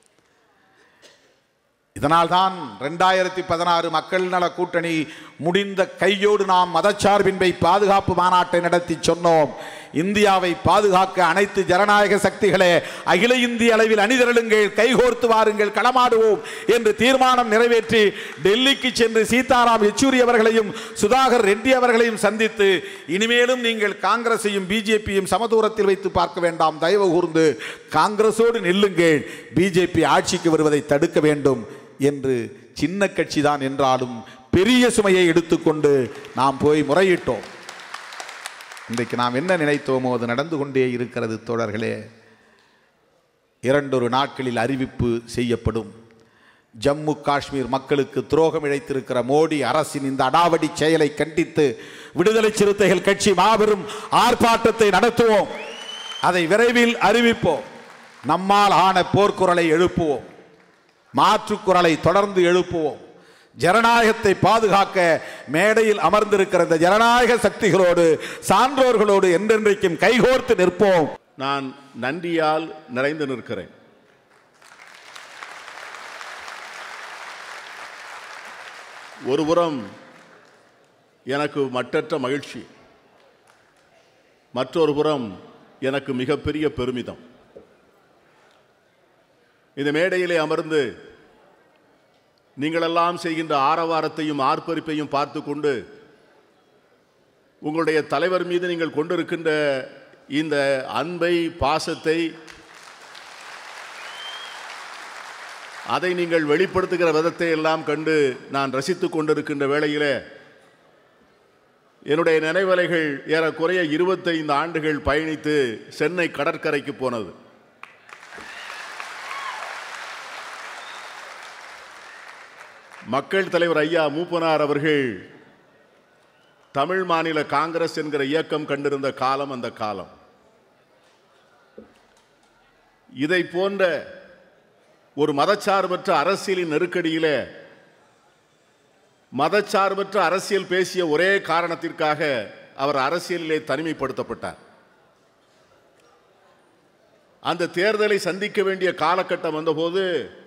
இதனால்தான் ரெண்டாயிரத்தி பதினாறு மக்கள் நல கூட்டணி முடிந்த கையோடு நாம் மதச்சார்பின்மை பாதுகாப்பு மாநாட்டை நடத்தி சொன்னோம் இந்தியாவை பாதுகாக்க அனைத்து ஜனநாயக சக்திகளே அகில இந்திய அளவில் அணிதிரளுங்கள் கைகோர்த்து வாருங்கள் களமாடுவோம் என்று தீர்மானம் நிறைவேற்றி டெல்லிக்கு சென்று சீதாராம் யெச்சூரி அவர்களையும் சுதாகர் ரெட்டி அவர்களையும் சந்தித்து இனிமேலும் நீங்கள் காங்கிரஸையும் பிஜேபியும் சமதூரத்தில் வைத்து பார்க்க வேண்டாம் தயவு கூர்ந்து காங்கிரஸோடு நில்லுங்கள் பிஜேபி ஆட்சிக்கு வருவதை தடுக்க வேண்டும் என்று சின்ன கட்சி தான் என்றாலும் பெரிய சுமையை எடுத்துக்கொண்டு நாம் போய் முறையிட்டோம் இன்றைக்கு நாம் என்ன நினைத்தோமோ அது நடந்து கொண்டே இருக்கிறது தோழர்களே இரண்டொரு நாட்களில் அறிவிப்பு செய்யப்படும் ஜம்மு காஷ்மீர் மக்களுக்கு துரோகம் இழைத்திருக்கிற மோடி அரசின் இந்த அடாவடி செயலை கண்டித்து விடுதலை சிறுத்தைகள் கட்சி மாபெரும் ஆர்ப்பாட்டத்தை நடத்துவோம் அதை விரைவில் அறிவிப்போம் நம்மால் ஆன போர்க்குரலை எழுப்புவோம் மாற்றுக் குரலை தொடர்ந்து எழுப்புவோம் ஜனநாயகத்தை பாதுகாக்க மேடையில் அமர்ந்திருக்கிற இந்த ஜனநாயக சக்திகளோடு சான்றோர்களோடு என்றென்றைக்கும் கைகோர்த்து நிற்போம் நான் நன்றியால் நிறைந்து நிற்கிறேன் ஒருபுறம் எனக்கு மட்டற்ற மகிழ்ச்சி மற்றொரு புறம் எனக்கு மிகப்பெரிய பெருமிதம் இந்த மேடையிலே அமர்ந்து நீங்களெல்லாம் செய்கின்ற ஆரவாரத்தையும் ஆர்ப்பரிப்பையும் பார்த்து கொண்டு உங்களுடைய தலைவர் மீது நீங்கள் கொண்டிருக்கின்ற இந்த அன்பை பாசத்தை அதை நீங்கள் வெளிப்படுத்துகிற விதத்தை எல்லாம் கண்டு நான் ரசித்துக் கொண்டிருக்கின்ற வேளையிலே என்னுடைய நினைவலைகள் ஏறக்குறைய இருபத்தைந்து ஆண்டுகள் பயணித்து சென்னை கடற்கரைக்கு போனது மக்கள் தலைவர் ஐயா மூப்பனார் அவர்கள் தமிழ் மாநில காங்கிரஸ் என்கிற இயக்கம் கண்டிருந்த காலம் அந்த காலம் இதை போன்ற ஒரு மதச்சார்பற்ற அரசியலின் நெருக்கடியிலே மதச்சார்பற்ற அரசியல் பேசிய ஒரே காரணத்திற்காக அவர் அரசியலிலே தனிமைப்படுத்தப்பட்டார் அந்த தேர்தலை சந்திக்க வேண்டிய காலகட்டம் வந்தபோது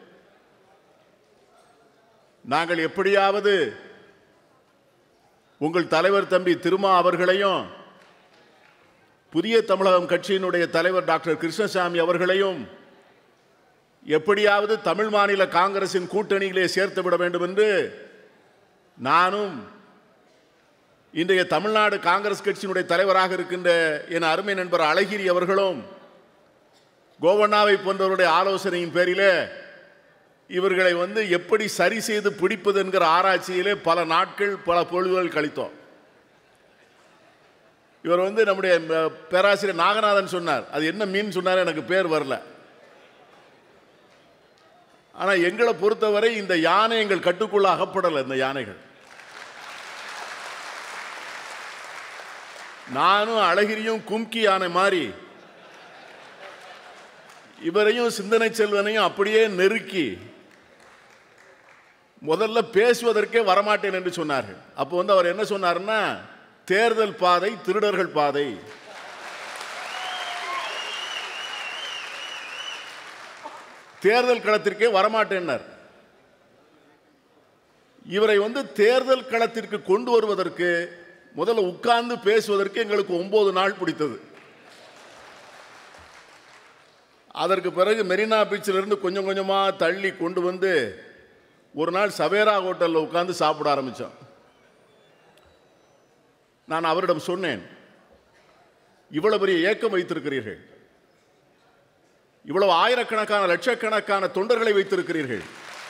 நாங்கள் எப்படியாவது உங்கள் தலைவர் தம்பி திருமா அவர்களையும் புதிய தமிழகம் கட்சியினுடைய தலைவர் டாக்டர் கிருஷ்ணசாமி அவர்களையும் எப்படியாவது தமிழ் மாநில காங்கிரசின் கூட்டணியிலே சேர்த்து விட வேண்டும் என்று நானும் இன்றைய தமிழ்நாடு காங்கிரஸ் கட்சியினுடைய தலைவராக இருக்கின்ற என் அருமை நண்பர் அழகிரி அவர்களும் கோவண்ணாவை போன்றவருடைய ஆலோசனையின் பேரிலே இவர்களை வந்து எப்படி சரி செய்து பிடிப்பது என்கிற ஆராய்ச்சியிலே பல நாட்கள் பல பொழுதுகள் கழித்தோம் இவர் வந்து நம்முடைய ம- பேராசிரியர் நாகநாதன் சொன்னார் அது என்ன மீன் சொன்னார் எனக்கு பேர் வரல ஆனா எங்களை பொறுத்தவரை இந்த யானை எங்கள் கட்டுக்குள்ள அகப்படலை இந்த யானைகள் நானும் அழகிரியும் கும்கி யானை மாதிரி இவரையும் சிந்தனை செல்வனையும் அப்படியே நெருக்கி முதல்ல பேசுவதற்கே வரமாட்டேன் என்று சொன்னார்கள் அப்போ வந்து அவர் என்ன சொன்னார்னா தேர்தல் பாதை திருடர்கள் பாதை தேர்தல் களத்திற்கே வரமாட்டேன்னார் இவரை வந்து தேர்தல் களத்திற்கு கொண்டு வருவதற்கு முதல்ல உட்கார்ந்து பேசுவதற்கு எங்களுக்கு ஒன்பது நாள் பிடித்தது அதற்கு பிறகு மெரினா பீச்சிலிருந்து கொஞ்சம் கொஞ்சமாக தள்ளி கொண்டு வந்து ஒரு நாள் சவேரா ஹோட்டலில் உட்கார்ந்து சாப்பிட ஆரம்பித்தோம் நான் அவரிடம் சொன்னேன் இவ்வளவு பெரிய ஏக்கம் வைத்திருக்கிறீர்கள் இவ்வளவு ஆயிரக்கணக்கான லட்சக்கணக்கான தொண்டர்களை வைத்திருக்கிறீர்கள்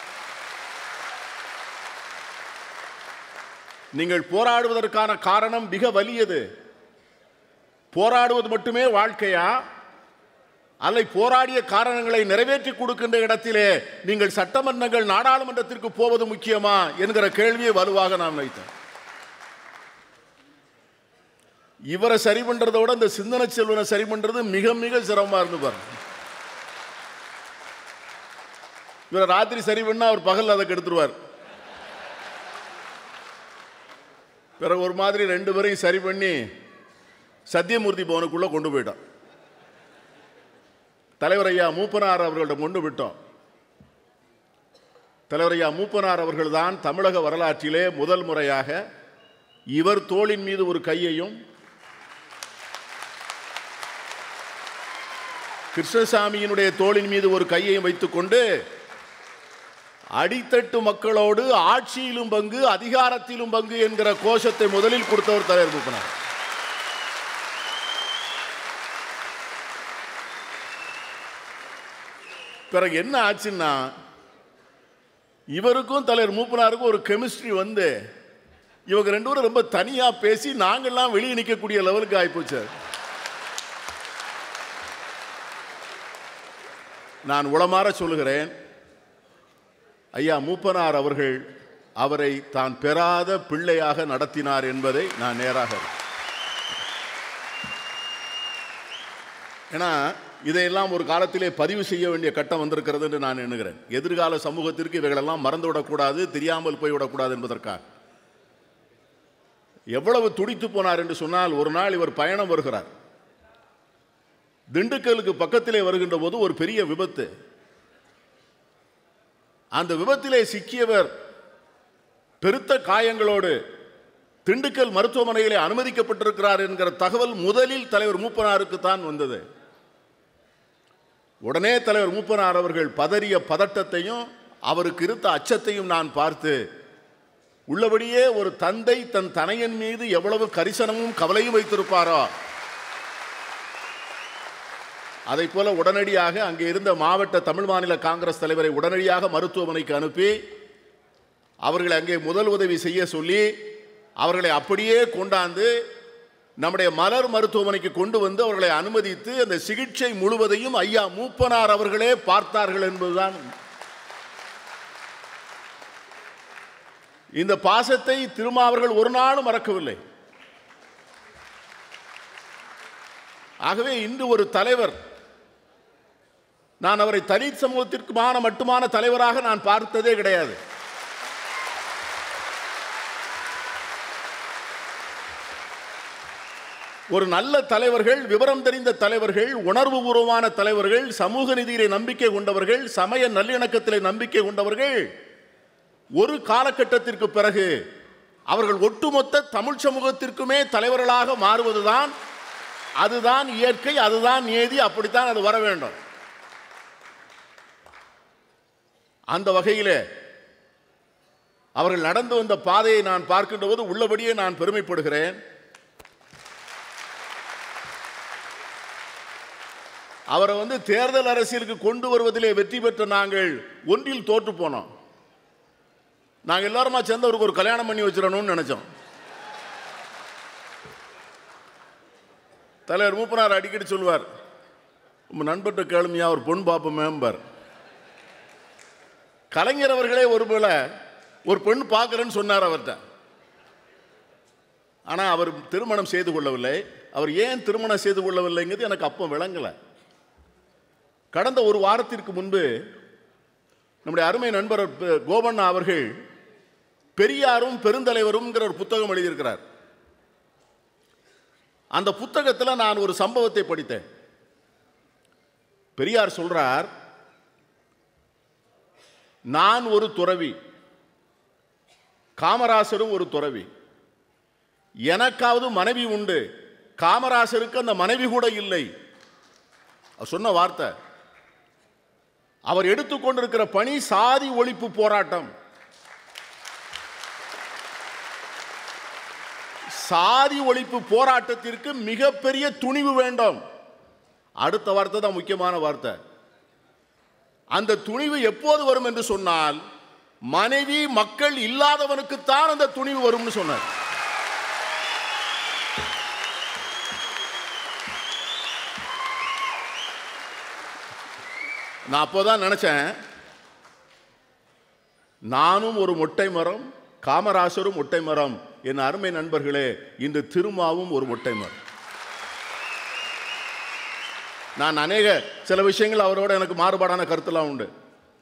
நீங்கள் போராடுவதற்கான காரணம் மிக வலியது போராடுவது மட்டுமே வாழ்க்கையா அல்லை போராடிய காரணங்களை நிறைவேற்றி கொடுக்கின்ற இடத்திலே நீங்கள் சட்டமன்றங்கள் நாடாளுமன்றத்திற்கு போவது முக்கியமா என்கிற கேள்வியை வலுவாக நான் வைத்தேன் இவரை சரி பண்றதை விட இந்த சிந்தனை செல்வனை சரி பண்றது மிக மிக சிரமமா இருந்து பாருங்க இவரை ராத்திரி சரி பண்ணா அவர் பகல் அதை கெடுத்துருவார் பிறகு ஒரு மாதிரி ரெண்டு பேரையும் சரி பண்ணி சத்தியமூர்த்தி பவனுக்குள்ள கொண்டு போயிட்டோம் தலைவர் ஐயா மூப்பனார் அவர்களிடம் கொண்டு விட்டோம் தலைவர் ஐயா மூப்பனார் அவர்கள்தான் தமிழக வரலாற்றிலே முதல் முறையாக இவர் தோளின் மீது ஒரு கையையும் கிருஷ்ணசாமியினுடைய தோளின் மீது ஒரு கையையும் வைத்துக்கொண்டு அடித்தட்டு மக்களோடு ஆட்சியிலும் பங்கு அதிகாரத்திலும் பங்கு என்கிற கோஷத்தை முதலில் கொடுத்தவர் தலைவர் மூப்பனார் பிறகு என்ன ஆச்சுன்னா இவருக்கும் தலைவர் மூப்பனாருக்கும் ஒரு கெமிஸ்ட்ரி வந்து இவங்க ரெண்டு பேரும் ரொம்ப தனியா பேசி நாங்கெல்லாம் வெளியே நிற்கக்கூடிய லெவலுக்கு ஆயிப்போச்சு அது. நான் உளமாற சொல்லுகிறேன் ஐயா மூப்பனார் அவர்கள் அவரை தான் பெறாத பிள்ளையாக நடத்தினார் என்பதை நான் நேராக அறிவேன். ஏன்னா இதையெல்லாம் ஒரு காலத்திலே பதிவு செய்ய வேண்டிய கட்டம் வந்திருக்கிறது என்று நான் எண்ணுகிறேன் எதிர்கால சமூகத்திற்கு இவைகளெல்லாம் மறந்துவிடக்கூடாது தெரியாமல் போய்விடக்கூடாது என்பதற்காக எவ்வளவு துடித்து போனார் என்று சொன்னால் ஒரு நாள் இவர் பயணம் வருகிறார் திண்டுக்கலுக்கு பக்கத்திலே வருகின்ற போது ஒரு பெரிய விபத்து அந்த விபத்திலே சிக்கியவர் பெருத்த காயங்களோடு திண்டுக்கல் மருத்துவமனையிலே அனுமதிக்கப்பட்டிருக்கிறார் என்கிற தகவல் முதலில் தலைவர் மூப்பனாருக்கு தான் வந்தது உடனே தலைவர் மூப்பனார் அவர்கள் பதறிய பதட்டத்தையும் அவருக்கு இருந்த அச்சத்தையும் நான் பார்த்து உள்ளபடியே ஒரு தந்தை தன் தனையன் மீது எவ்வளவு கரிசனமும் கவலையும் வைத்திருப்பாரோ அதை போல உடனடியாக அங்கே இருந்த மாவட்ட தமிழ் மாநில காங்கிரஸ் தலைவரை உடனடியாக மருத்துவமனைக்கு அனுப்பி அவர்களை அங்கே முதல் உதவி செய்ய சொல்லி அவர்களை அப்படியே கொண்டாந்து நம்முடைய மலர் மருத்துவமனைக்கு கொண்டு வந்து அவர்களை அனுமதித்து அந்த சிகிச்சை முழுவதையும் ஐயா மூப்பனார் அவர்களே பார்த்தார்கள் என்பதுதான் இந்த பாசத்தை திருமாவர்கள் ஒரு நாளும் மறக்கவில்லை ஆகவே இன்று ஒரு தலைவர் நான் அவரை தலித் சமூகத்திற்குமான மட்டுமான தலைவராக நான் பார்த்ததே கிடையாது ஒரு நல்ல தலைவர்கள் விவரம் தெரிந்த தலைவர்கள் உணர்வு பூர்வமான தலைவர்கள் சமூக நீதியிலே நம்பிக்கை கொண்டவர்கள் சமய நல்லிணக்கத்திலே நம்பிக்கை கொண்டவர்கள் ஒரு காலகட்டத்திற்கு பிறகு அவர்கள் ஒட்டுமொத்த தமிழ் சமூகத்திற்குமே தலைவர்களாக மாறுவதுதான் அதுதான் இயற்கை அதுதான் நியதி அப்படித்தான் அது வர வேண்டும் அந்த வகையிலே அவர்கள் நடந்து வந்த பாதையை நான் பார்க்கின்ற போது உள்ளபடியே நான் பெருமைப்படுகிறேன் அவரை வந்து தேர்தல் அரசியலுக்கு கொண்டு வருவதிலே வெற்றி பெற்ற நாங்கள் ஒன்றில் தோற்று போனோம் நாங்கள் எல்லாருமா சேர்ந்து அவருக்கு ஒரு கல்யாணம் பண்ணி வச்சிடணும்னு நினைச்சோம் தலைவர் மூப்பனார் அடிக்கடி சொல்வார் உங்க நண்பர்கிட்ட கேளுமையா ஒரு பொண்ணு பார்ப்போம் மேம்பர் கலைஞர் அவர்களே ஒருவேளை ஒரு பெண் பார்க்குறேன்னு சொன்னார் அவர்கிட்ட ஆனால் அவர் திருமணம் செய்து கொள்ளவில்லை அவர் ஏன் திருமணம் செய்து கொள்ளவில்லைங்கிறது எனக்கு அப்போ விளங்கலை கடந்த ஒரு வாரத்திற்கு முன்பு நம்முடைய அருமை நண்பர் ப- கோபண்ணா அவர்கள் பெரியாரும் பெருந்தலைவரும்ங்கிற ஒரு புத்தகம் எழுதியிருக்கிறார் அந்த புத்தகத்தில் நான் ஒரு சம்பவத்தை படித்தேன் பெரியார் சொல்றார் நான் ஒரு துறவி காமராசரும் ஒரு துறவி எனக்காவது மனைவி உண்டு காமராசருக்கு அந்த மனைவி கூட இல்லை அவர் சொன்ன வார்த்தை அவர் எடுத்துக்கொண்டிருக்கிற பணி சாதி ஒழிப்பு போராட்டம் சாதி ஒழிப்பு போராட்டத்திற்கு மிகப்பெரிய துணிவு வேண்டும் அடுத்த வார்த்தை தான் முக்கியமான வார்த்தை அந்த துணிவு எப்போது வரும் என்று சொன்னால் மனைவி மக்கள் இல்லாதவனுக்குத்தான் அந்த துணிவு வரும்னு சொன்னார் நான் அப்போதான் நினைச்சேன் நானும் ஒரு மொட்டை மரம் காமராசரும் மொட்டை மரம் என் அருமை நண்பர்களே இந்த திருமாவும் ஒரு மொட்டை மரம் நான் அநேக சில விஷயங்கள் அவரோட எனக்கு மாறுபாடான கருத்தெல்லாம் உண்டு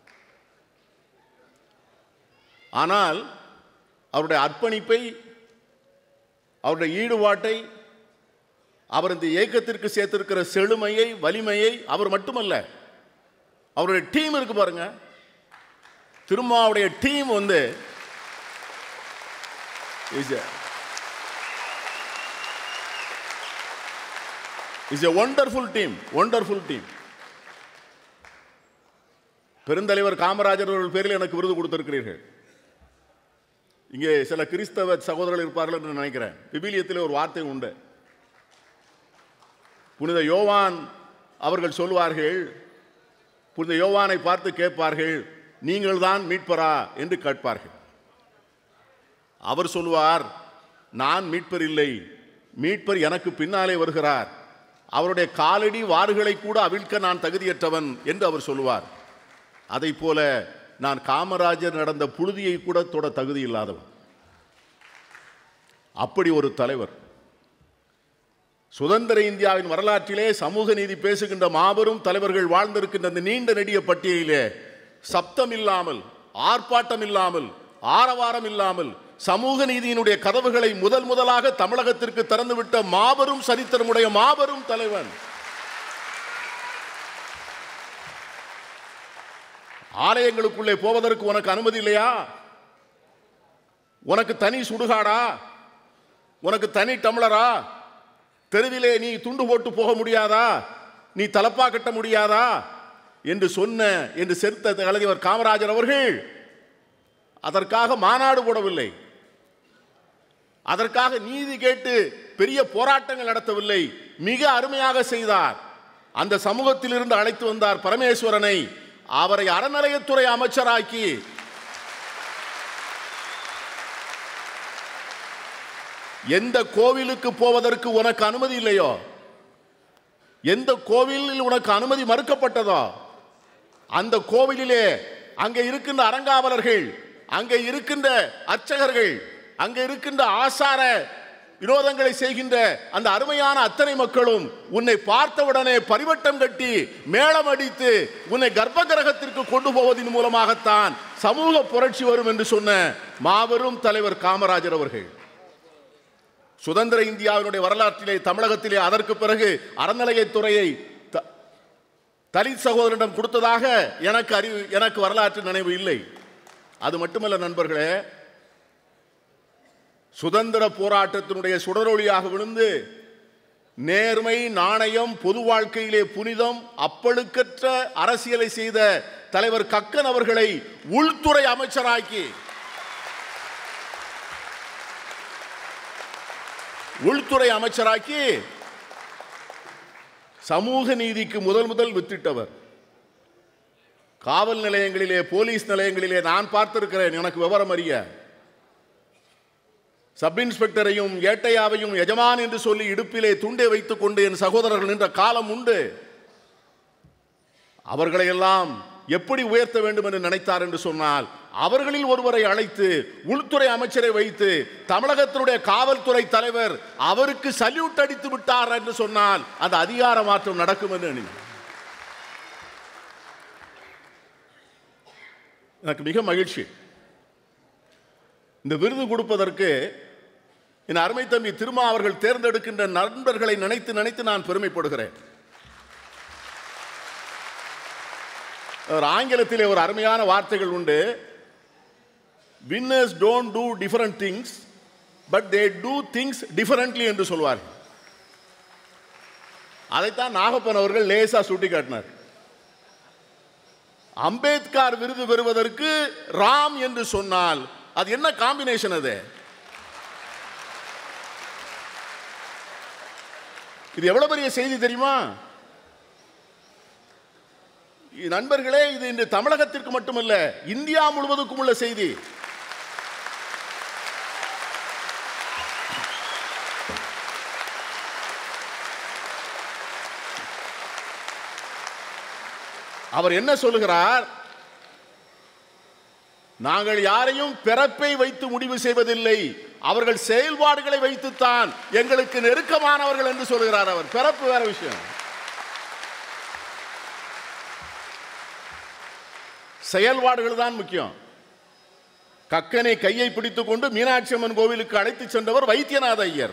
ஆனால் அவருடைய அர்ப்பணிப்பை அவருடைய ஈடுபாட்டை அவர் இந்த இயக்கத்திற்கு சேர்த்திருக்கிற செழுமையை வலிமையை அவர் மட்டுமல்ல அவருடைய டீம் இருக்கு பாருங்க திருமாவுடைய டீம் வந்து is is a wonderful team wonderful team பெருந்தலைவர் காமராஜர் அவர்கள் பேரில் எனக்கு விருது கொடுத்திருக்கிறீர்கள் இங்கே சில கிறிஸ்தவ சகோதரர்கள் இருப்பார்கள் என்று நினைக்கிறேன் விபிலியத்தில் ஒரு வார்த்தை உண்டு புனித யோவான் அவர்கள் சொல்வார்கள் புனித யோவானை பார்த்து கேட்பார்கள் நீங்கள் தான் மீட்பரா என்று கேட்பார்கள் அவர் சொல்வார் நான் மீட்பர் இல்லை மீட்பர் எனக்கு பின்னாலே வருகிறார் அவருடைய காலடி வாறுகளை கூட அவிழ்க்க நான் தகுதியற்றவன் என்று அவர் சொல்லுவார் அதை போல நான் காமராஜர் நடந்த புழுதியை கூட தொட தகுதி இல்லாதவன் அப்படி ஒரு தலைவர் சுதந்திர இந்தியாவின் வரலாற்றிலே சமூக நீதி பேசுகின்ற மாபெரும் தலைவர்கள் வாழ்ந்திருக்கின்ற அந்த நீண்ட நெடிய பட்டியலிலே சப்தம் இல்லாமல் ஆர்ப்பாட்டம் இல்லாமல் ஆரவாரம் இல்லாமல் சமூக நீதியினுடைய கதவுகளை முதல் முதலாக தமிழகத்திற்கு திறந்துவிட்ட மாபெரும் சரித்திரமுடைய மாபெரும் தலைவன் ஆலயங்களுக்குள்ளே போவதற்கு உனக்கு அனுமதி இல்லையா உனக்கு தனி சுடுகாடா உனக்கு தனி டம்ளரா தெருவிலே நீ துண்டு போட்டு போக முடியாதா நீ தலப்பா கட்ட முடியாதா என்று சொன்ன என்று செருத்த தலைவர் காமராஜர் அவர்கள் அதற்காக மாநாடு போடவில்லை அதற்காக நீதி கேட்டு பெரிய போராட்டங்கள் நடத்தவில்லை மிக அருமையாக செய்தார் அந்த சமூகத்தில் இருந்து அழைத்து வந்தார் பரமேஸ்வரனை அவரை அறநிலையத்துறை அமைச்சராக்கி எந்த கோவிலுக்கு போவதற்கு உனக்கு அனுமதி இல்லையோ எந்த கோவிலில் உனக்கு அனுமதி மறுக்கப்பட்டதோ அந்த கோவிலிலே அங்கே இருக்கின்ற அறங்காவலர்கள் அங்கே இருக்கின்ற அர்ச்சகர்கள் அங்கே இருக்கின்ற ஆசார வினோதங்களை செய்கின்ற அந்த அருமையான அத்தனை மக்களும் உன்னை பார்த்தவுடனே பரிவட்டம் கட்டி மேளம் அடித்து உன்னை கர்ப்ப கிரகத்திற்கு கொண்டு போவதன் மூலமாகத்தான் சமூக புரட்சி வரும் என்று சொன்ன மாபெரும் தலைவர் காமராஜர் அவர்கள் சுதந்திர இந்தியாவினுடைய வரலாற்றிலே தமிழகத்திலே அதற்கு பிறகு அறநிலையத்துறையை த- தலித் சகோதரனிடம் கொடுத்ததாக எனக்கு அறிவு எனக்கு வரலாற்று நினைவு இல்லை அது மட்டுமல்ல நண்பர்களே சுதந்திர போராட்டத்தினுடைய சுடரொளியாக விழுந்து நேர்மை நாணயம் பொது வாழ்க்கையிலே புனிதம் அப்பழுக்கற்ற அரசியலை செய்த தலைவர் கக்கன் அவர்களை உள்துறை அமைச்சராக்கி உள்துறை அமைச்சராக்கி சமூக நீதிக்கு முதல் முதல் வித்திட்டவர் காவல் நிலையங்களிலே போலீஸ் நிலையங்களிலே நான் பார்த்திருக்கிறேன் எனக்கு விவரம் அறிய சப் இன்ஸ்பெக்டரையும் ஏட்டையாவையும் எஜமான் என்று சொல்லி இடுப்பிலே துண்டை வைத்துக் கொண்டு என் சகோதரர்கள் நின்ற காலம் உண்டு அவர்களை எல்லாம் எப்படி உயர்த்த வேண்டும் என்று நினைத்தார் என்று சொன்னால் அவர்களில் ஒருவரை அழைத்து உள்துறை அமைச்சரை வைத்து தமிழகத்தினுடைய காவல்துறை தலைவர் அவருக்கு சல்யூட் அடித்து விட்டார் என்று சொன்னால் அந்த அதிகார மாற்றம் நடக்கும் என்று எண்ணினார் எனக்கு மிக மகிழ்ச்சி இந்த விருது கொடுப்பதற்கு என் அருமை தம்பி திருமா அவர்கள் தேர்ந்தெடுக்கின்ற நண்பர்களை நினைத்து நினைத்து நான் பெருமைப்படுகிறேன் ஒரு ஆங்கிலத்திலே ஒரு அருமையான வார்த்தைகள் உண்டு winners don't do different things but they do things differently என்று சொல்வார்கள் அதைத்தான் நாகப்பன் அவர்கள் லேசா சுட்டி காட்டினார் அம்பேத்கர் விருது பெறுவதற்கு ராம் என்று சொன்னால் அது என்ன காம்பினேஷன் அது இது எவ்வளவு பெரிய செய்தி தெரியுமா இது நண்பர்களே இது இன்று தமிழகத்திற்கு மட்டுமல்ல இந்தியா முழுவதுக்கும் உள்ள செய்தி அவர் என்ன சொல்லுகிறார் நாங்கள் யாரையும் பிறப்பை வைத்து முடிவு செய்வதில்லை அவர்கள் செயல்பாடுகளை வைத்துத்தான் எங்களுக்கு நெருக்கமானவர்கள் என்று சொல்கிறார் அவர் பிறப்பு வேற விஷயம் செயல்பாடுகள் தான் முக்கியம் கக்கனை கையை பிடித்துக் கொண்டு மீனாட்சி அம்மன் கோவிலுக்கு அழைத்து சென்றவர் வைத்தியநாத ஐயர்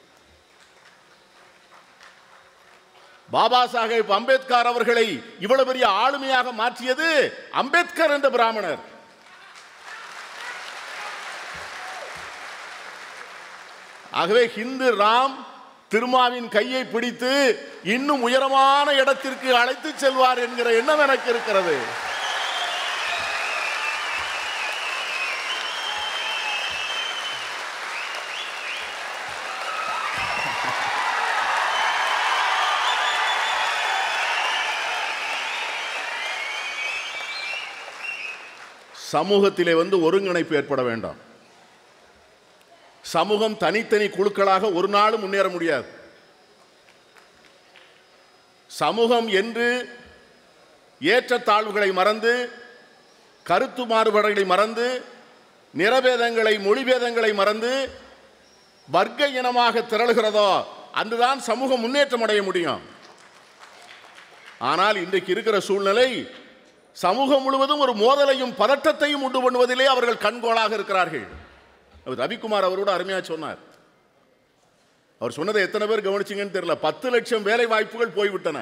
பாபா சாஹேப் அம்பேத்கர் அவர்களை இவ்வளவு பெரிய ஆளுமையாக மாற்றியது அம்பேத்கர் என்ற பிராமணர் ஆகவே ஹிந்து ராம் திருமாவின் கையை பிடித்து இன்னும் உயரமான இடத்திற்கு அழைத்து செல்வார் என்கிற எண்ணம் எனக்கு இருக்கிறது சமூகத்திலே வந்து ஒருங்கிணைப்பு ஏற்பட வேண்டாம் சமூகம் தனித்தனி குழுக்களாக ஒரு நாளும் முன்னேற முடியாது சமூகம் என்று ஏற்றத்தாழ்வுகளை மறந்து கருத்து மாறுபாடுகளை மறந்து நிறபேதங்களை மொழிபேதங்களை மறந்து வர்க்க இனமாக திரளுகிறதோ அன்றுதான் சமூகம் முன்னேற்றம் அடைய முடியும் ஆனால் இன்றைக்கு இருக்கிற சூழ்நிலை சமூகம் முழுவதும் ஒரு மோதலையும் பதட்டத்தையும் உண்டு பண்ணுவதிலே அவர்கள் கண்கோளாக இருக்கிறார்கள் அவர் ரவிக்குமார் அவரோட அருமையா சொன்னார் அவர் சொன்னதை எத்தனை பேர் கவனிச்சிங்கன்னு தெரியல பத்து லட்சம் வேலை வாய்ப்புகள் போய்விட்டன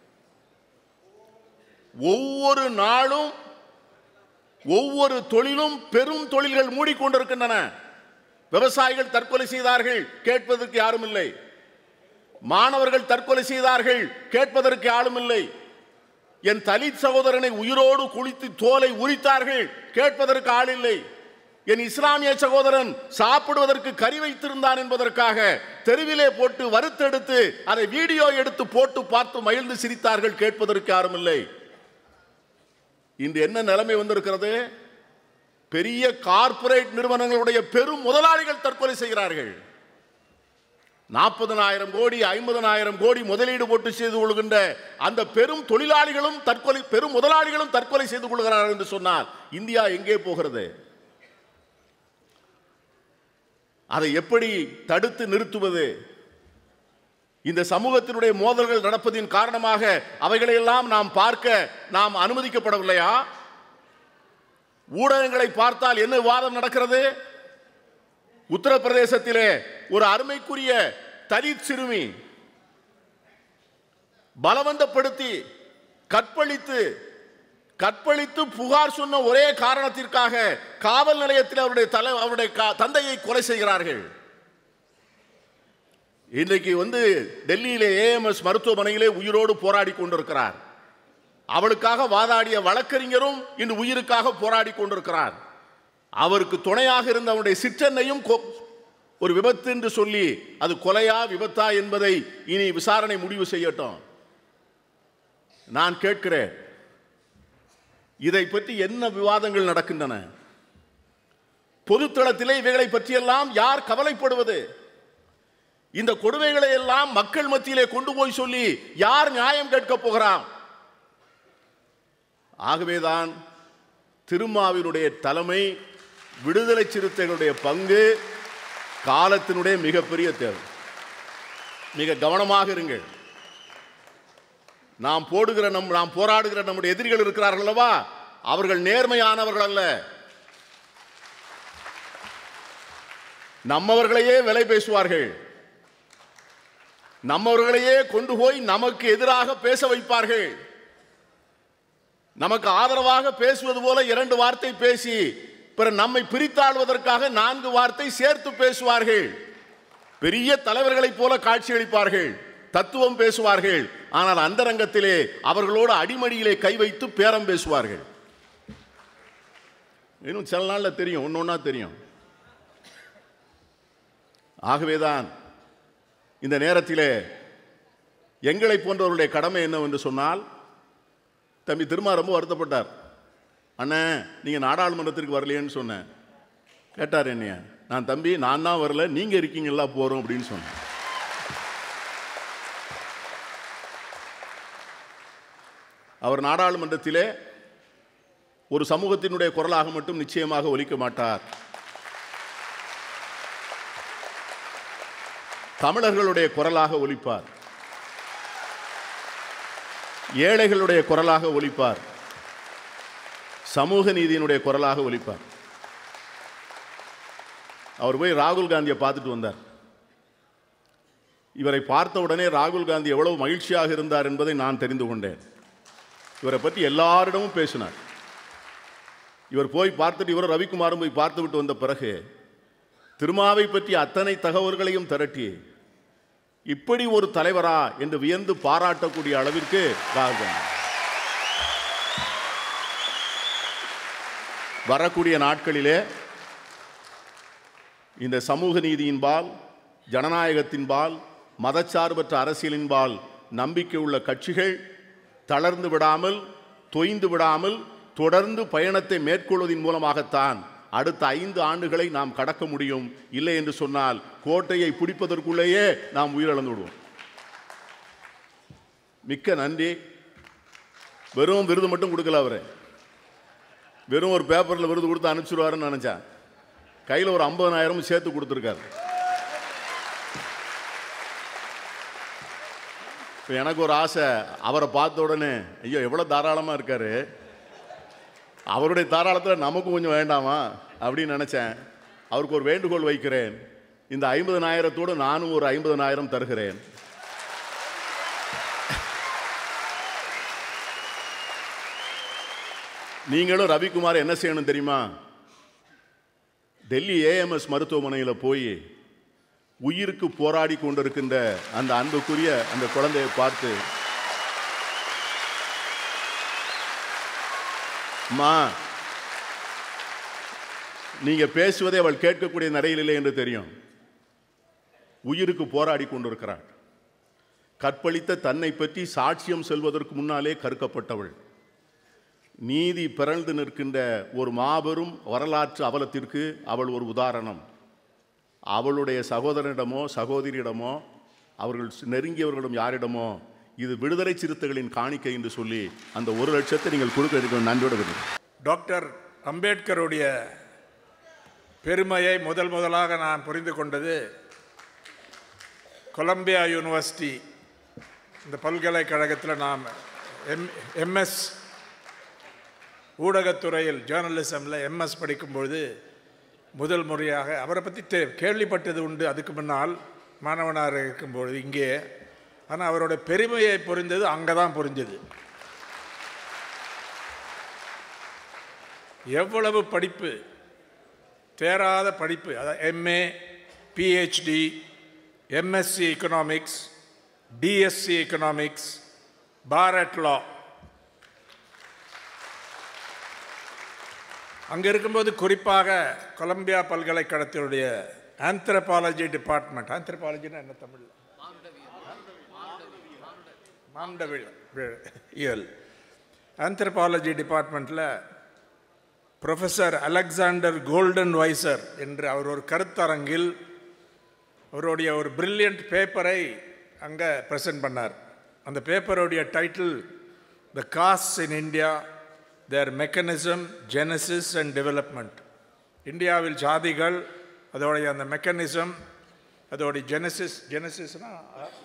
ஒவ்வொரு நாளும் ஒவ்வொரு தொழிலும் பெரும் தொழில்கள் மூடிக்கொண்டிருக்கின்றன விவசாயிகள் தற்கொலை செய்தார்கள் கேட்பதற்கு யாரும் இல்லை மாணவர்கள் தற்கொலை செய்தார்கள் கேட்பதற்கு யாரும் இல்லை என் தலித் சகோதரனை உயிரோடு குளித்து தோலை உரித்தார்கள் கேட்பதற்கு ஆள் இல்லை என் இஸ்லாமிய சகோதரன் சாப்பிடுவதற்கு கறி வைத்திருந்தான் என்பதற்காக தெருவிலே போட்டு வறுத்தெடுத்து அதை வீடியோ எடுத்து போட்டு பார்த்து மகிழ்ந்து சிரித்தார்கள் கேட்பதற்கு யாரும் இல்லை இன்று என்ன நிலைமை வந்திருக்கிறது பெரிய கார்ப்பரேட் நிறுவனங்களுடைய பெரும் முதலாளிகள் தற்கொலை செய்கிறார்கள் நாற்பதனாயிரம் கோடி ஐம்பதனாயிரம் கோடி முதலீடு போட்டு செய்து கொள்கின்ற அந்த பெரும் தொழிலாளிகளும் தற்கொலை பெரும் முதலாளிகளும் தற்கொலை செய்து கொள்கிறார்கள் என்று சொன்னால் இந்தியா எங்கே போகிறது அதை எப்படி தடுத்து நிறுத்துவது இந்த சமூகத்தினுடைய மோதல்கள் நடப்பதின் காரணமாக அவைகளையெல்லாம் நாம் பார்க்க நாம் அனுமதிக்கப்படவில்லையா ஊடகங்களை பார்த்தால் என்ன விவாதம் நடக்கிறது உத்தரப்பிரதேசத்திலே ஒரு அருமைக்குரிய தலித் சிறுமி பலவந்தப்படுத்தி கற்பழித்து கற்பழித்து புகார் சொன்ன ஒரே காரணத்திற்காக காவல் நிலையத்தில் அவருடைய தலை அவருடைய கா- தந்தையை கொலை செய்கிறார்கள் இன்றைக்கு வந்து டெல்லியிலே ஏஎம்எஸ் மருத்துவமனையிலே உயிரோடு போராடி கொண்டிருக்கிறார் அவளுக்காக வாதாடிய வழக்கறிஞரும் இன்று உயிருக்காக போராடி கொண்டிருக்கிறார் அவருக்கு துணையாக இருந்த அவருடைய சிற்றன்னையும் கொ- ஒரு விபத்து என்று சொல்லி அது கொலையா விபத்தா என்பதை இனி விசாரணை முடிவு செய்யட்டும் நான் கேட்கிறேன் இதை பற்றி என்ன விவாதங்கள் நடக்கின்றன பொதுத்தளத்திலே இவைகளை பற்றியெல்லாம் யார் கவலைப்படுவது இந்த கொடுமைகளை எல்லாம் மக்கள் மத்தியிலே கொண்டு போய் சொல்லி யார் நியாயம் கேட்கப் போகிறான் ஆகவேதான் திருமாவினுடைய தலைமை விடுதலை சிறுத்தைகளுடைய பங்கு காலத்தினுடைய மிகப்பெரிய தேவை மிக கவனமாக இருங்கள் நாம் போடுகிற நம் நாம் போராடுகிற நம்முடைய எதிரிகள் இருக்கிறார்கள் அல்லவா அவர்கள் நேர்மையானவர்கள் அல்ல நம்மவர்களையே விலை பேசுவார்கள் நம்மவர்களையே கொண்டு போய் நமக்கு எதிராக பேச வைப்பார்கள் நமக்கு ஆதரவாக பேசுவது போல இரண்டு வார்த்தை பேசி பிறகு நம்மை பிரித்தாழ்வதற்காக நான்கு வார்த்தை சேர்த்து பேசுவார்கள் பெரிய தலைவர்களைப் போல காட்சியளிப்பார்கள் தத்துவம் பேசுவார்கள் ஆனால் அந்தரங்கத்திலே அவர்களோடு அடிமடியிலே கை வைத்து பேரம் பேசுவார்கள் இன்னும் சில நாள்ல தெரியும் ஒன்னொன்னா தெரியும் ஆகவேதான் இந்த நேரத்திலே எங்களை போன்றவருடைய கடமை என்னவென்று சொன்னால் தம்பி திருமா ரொம்ப வருத்தப்பட்டார் அண்ணே நீங்க நாடாளுமன்றத்திற்கு வரலையேன்னு சொன்னேன் கேட்டார் என்னைய நான் தம்பி நான் தான் வரல நீங்க இருக்கீங்களா போறோம் அப்படின்னு சொன்னேன் அவர் நாடாளுமன்றத்திலே ஒரு சமூகத்தினுடைய குரலாக மட்டும் நிச்சயமாக ஒலிக்க மாட்டார் தமிழர்களுடைய குரலாக ஒலிப்பார் ஏழைகளுடைய குரலாக ஒலிப்பார் சமூக நீதியினுடைய குரலாக ஒலிப்பார் அவர் போய் ராகுல் காந்தியை பார்த்துட்டு வந்தார் இவரை பார்த்த உடனே ராகுல் காந்தி எவ்வளவு மகிழ்ச்சியாக இருந்தார் என்பதை நான் தெரிந்து கொண்டேன் இவரை பற்றி எல்லாரிடமும் பேசினார் இவர் போய் பார்த்துட்டு இவர் ரவிக்குமாரும் போய் பார்த்து விட்டு வந்த பிறகு திருமாவை பற்றி அத்தனை தகவல்களையும் திரட்டி இப்படி ஒரு தலைவரா என்று வியந்து பாராட்டக்கூடிய அளவிற்கு ராகுல் காந்தி வரக்கூடிய நாட்களிலே இந்த சமூக நீதியின்பால் ஜனநாயகத்தின்பால் மதச்சார்பற்ற அரசியலின்பால் நம்பிக்கை உள்ள கட்சிகள் தளர்ந்து விடாமல் தொய்ந்து விடாமல் தொடர்ந்து பயணத்தை மேற்கொள்வதன் மூலமாகத்தான் அடுத்த ஐந்து ஆண்டுகளை நாம் கடக்க முடியும் இல்லை என்று சொன்னால் கோட்டையை பிடிப்பதற்குள்ளேயே நாம் உயிரிழந்து விடுவோம் மிக்க நன்றி வெறும் விருது மட்டும் கொடுக்கல அவரு வெறும் ஒரு பேப்பரில் விருது கொடுத்து அனுப்பிச்சிடுவாருன்னு நினச்சேன் கையில் ஒரு ஐம்பதனாயிரம் சேர்த்து கொடுத்துருக்காரு இப்போ எனக்கு ஒரு ஆசை அவரை பார்த்த உடனே ஐயோ எவ்வளோ தாராளமாக இருக்காரு அவருடைய தாராளத்தில் நமக்கும் கொஞ்சம் வேண்டாமா அப்படின்னு நினச்சேன் அவருக்கு ஒரு வேண்டுகோள் வைக்கிறேன் இந்த ஐம்பதனாயிரத்தோடு நானும் ஒரு ஐம்பதனாயிரம் தருகிறேன் நீங்களும் ரவிக்குமார் என்ன செய்யணும் தெரியுமா டெல்லி ஏஎம்எஸ் மருத்துவமனையில் போய் உயிருக்கு போராடி கொண்டிருக்கின்ற அந்த அன்புக்குரிய அந்த குழந்தையை பார்த்து அம்மா நீங்க பேசுவதை அவள் கேட்கக்கூடிய நடையில் என்று தெரியும் உயிருக்கு போராடி கொண்டிருக்கிறாள் கற்பழித்த தன்னை பற்றி சாட்சியம் செல்வதற்கு முன்னாலே கற்கப்பட்டவள் நீதி பிறழ்ந்து நிற்கின்ற ஒரு மாபெரும் வரலாற்று அவலத்திற்கு அவள் ஒரு உதாரணம் அவளுடைய சகோதரனிடமோ சகோதரியிடமோ அவர்கள் நெருங்கியவர்களிடம் யாரிடமோ இது விடுதலை சிறுத்தைகளின் காணிக்கை என்று சொல்லி அந்த ஒரு லட்சத்தை நீங்கள் கொடுக்க இருக்க நன்றியோடு விரும்புகிறேன் டாக்டர் அம்பேத்கருடைய பெருமையை முதல் முதலாக நான் புரிந்து கொண்டது கொலம்பியா யூனிவர்சிட்டி இந்த பல்கலைக்கழகத்தில் நாம் எம் எம்எஸ் ஊடகத்துறையில் ஜேர்னலிசமில் எம்எஸ் படிக்கும்பொழுது முதல் முறையாக அவரை பற்றி தெ கேள்விப்பட்டது உண்டு அதுக்கு முன்னால் மாணவனாக இருக்கும்பொழுது இங்கே ஆனால் அவரோட பெருமையை புரிந்தது அங்கே தான் புரிஞ்சது எவ்வளவு படிப்பு தேராத படிப்பு அதாவது MA PhD MSc economics DSc economics bar at law அங்கே இருக்கும்போது குறிப்பாக கொலம்பியா பல்கலைக்கழகத்தினுடைய ஆந்த்ரபாலஜி டிபார்ட்மெண்ட் ஆந்த்ரபாலஜினா என்ன தமிழ் மாண்டவியல் ஆந்த்ரபாலஜி டிபார்ட்மெண்ட்டில் ப்ரொஃபஸர் அலெக்சாண்டர் கோல்டன் வைசர் என்று அவர் ஒரு கருத்தரங்கில் அவருடைய ஒரு பிரில்லியன்ட் பேப்பரை அங்கே ப்ரெசென்ட் பண்ணார் அந்த பேப்பருடைய title the caste in India their mechanism genesis and development இந்தியாவில் ஜாதிகள் அதோடைய அந்த மெக்கானிசம் அதோடைய ஜெனசிஸ் ஜெனசிஸ்னா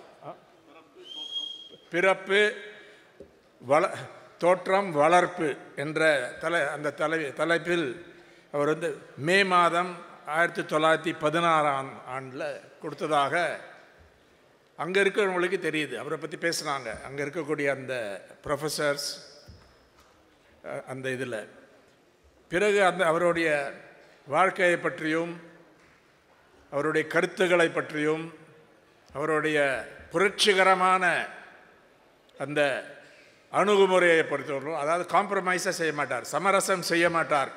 பிறப்பு வள தோற்றம் வளர்ப்பு என்ற தலை அந்த தலை தலைப்பில் அவர் வந்து மே மாதம் ஆயிரத்தி தொள்ளாயிரத்தி பதினாறாம் ஆண்டில் கொடுத்ததாக அங்கே இருக்கிறவங்களுக்கு தெரியுது அவரை பற்றி பேசுனாங்க அங்கே இருக்கக்கூடிய அந்த ப்ரொஃபஸர்ஸ் அந்த இதில் பிறகு அந்த அவருடைய வாழ்க்கையை பற்றியும் அவருடைய கருத்துக்களை பற்றியும் அவருடைய புரட்சிகரமான அந்த அணுகுமுறையை பொறுத்தவரைக்கும் அதாவது காம்ப்ரமைஸாக செய்ய மாட்டார் சமரசம் செய்ய மாட்டார்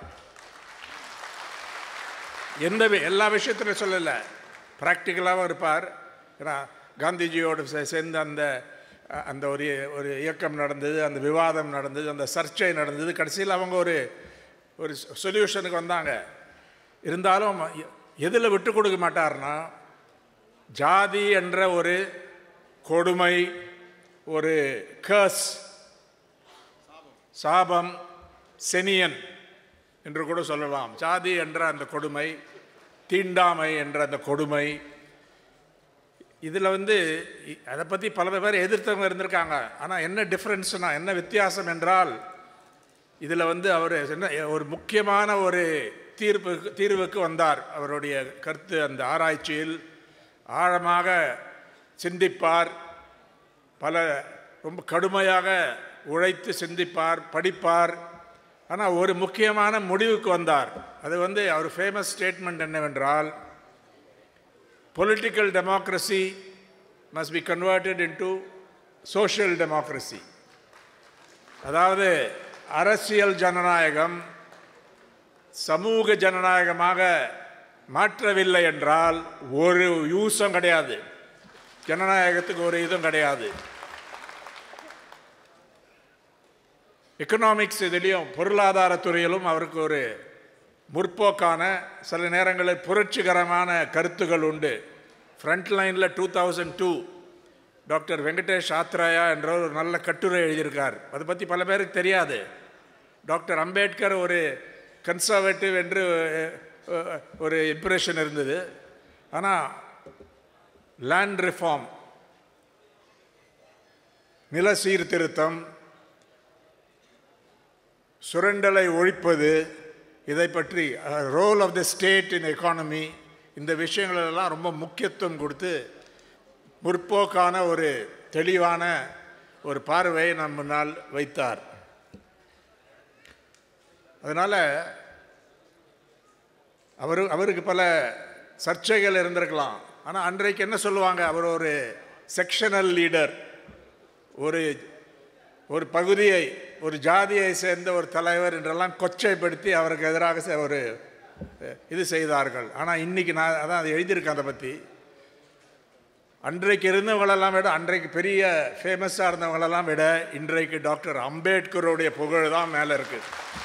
எந்த வி- எல்லா விஷயத்திலும் சொல்லலை ப்ராக்டிக்கலாகவும் இருப்பார் ஏன்னா காந்திஜியோடு சே- சேர்ந்து அந்த அ- அந்த ஒரு ஒரு இயக்கம் நடந்தது அந்த விவாதம் நடந்தது அந்த சர்ச்சை நடந்தது கடைசியில் அவங்க ஒரு ஒரு சொல்யூஷனுக்கு வந்தாங்க இருந்தாலும் எதில் விட்டு கொடுக்க மாட்டார்னா ஜாதி என்ற ஒரு கொடுமை ஒரு கர்ஸ் சாபம் செனியன் என்று கூட சொல்லலாம் ஜாதி என்ற அந்த கொடுமை தீண்டாமை என்ற அந்த கொடுமை இதில் வந்து இ- அதை பற்றி பல பேர் எதிர்த்தவங்க இருந்திருக்காங்க ஆனால் என்ன டிஃப்ரென்ஸ்னா என்ன வித்தியாசம் என்றால் இதில் வந்து அவர் என்ன ஒரு முக்கியமான ஒரு தீர்ப்பு தீர்வுக்கு வந்தார் அவருடைய கருத்து அந்த ஆராய்ச்சியில் ஆழமாக சிந்திப்பார் பல ரொம்ப கடுமையாக உழைத்து சிந்திப்பார் படிப்பார் ஆனால் ஒரு முக்கியமான முடிவுக்கு வந்தார் அது வந்து அவர் ஃபேமஸ் ஸ்டேட்மெண்ட் என்னவென்றால் political democracy must be converted into social democracy அதாவது அரசியல் ஜனநாயகம் சமூக ஜனநாயகமாக மாற்றவில்லை என்றால் ஒரு யூஸும் கிடையாது ஜனநாயகத்துக்கு ஒரு இதுவும் கிடையாது எக்கனாமிக்ஸ் இதுலேயும் பொருளாதாரத்துறையிலும் அவருக்கு ஒரு முற்போக்கான சில நேரங்களில் புரட்சிகரமான கருத்துகள் உண்டு ஃப்ரண்ட் லைனில் two thousand two doctor Venkatesh Athreya என்ற ஒரு நல்ல கட்டுரை எழுதியிருக்கார் அதை பற்றி பல பேருக்கு தெரியாது டாக்டர் அம்பேத்கர் ஒரு கன்சர்வேட்டிவ் என்று அஹ், ஒரு இம்ப்ரெஷன் இருந்தது ஆனால் லேண்ட் ரிஃபார்ம் நில சீர்திருத்தம் சுரண்டலை ஒழிப்பது இதை பற்றி role of the state in economy இந்த விஷயங்களெல்லாம் ரொம்ப முக்கியத்துவம் கொடுத்து முற்போக்கான ஒரு தெளிவான ஒரு பார்வையை நம் முன்னால் வைத்தார் அதனால் அவர் அவருக்கு பல சர்ச்சைகள் இருந்திருக்கலாம் ஆனால் அன்றைக்கு என்ன சொல்லுவாங்க அவர் ஒரு செக்ஷனல் லீடர் ஒரு ஒரு பகுதியை ஒரு ஜாதியை சேர்ந்த ஒரு தலைவர் என்றெல்லாம் கொச்சைப்படுத்தி அவருக்கு எதிராக செ- ஒரு அஹ், இது செய்தார்கள் ஆனால் இன்னைக்கு நான் அதான் அதை எழுதியிருக்கேன் அதை பற்றி அன்றைக்கு இருந்தவங்களெல்லாம் விட அன்றைக்கு பெரிய ஃபேமஸாக இருந்தவங்களெல்லாம் விட இன்றைக்கு டாக்டர் அம்பேத்கருடைய புகழ் தான் மேலே இருக்குது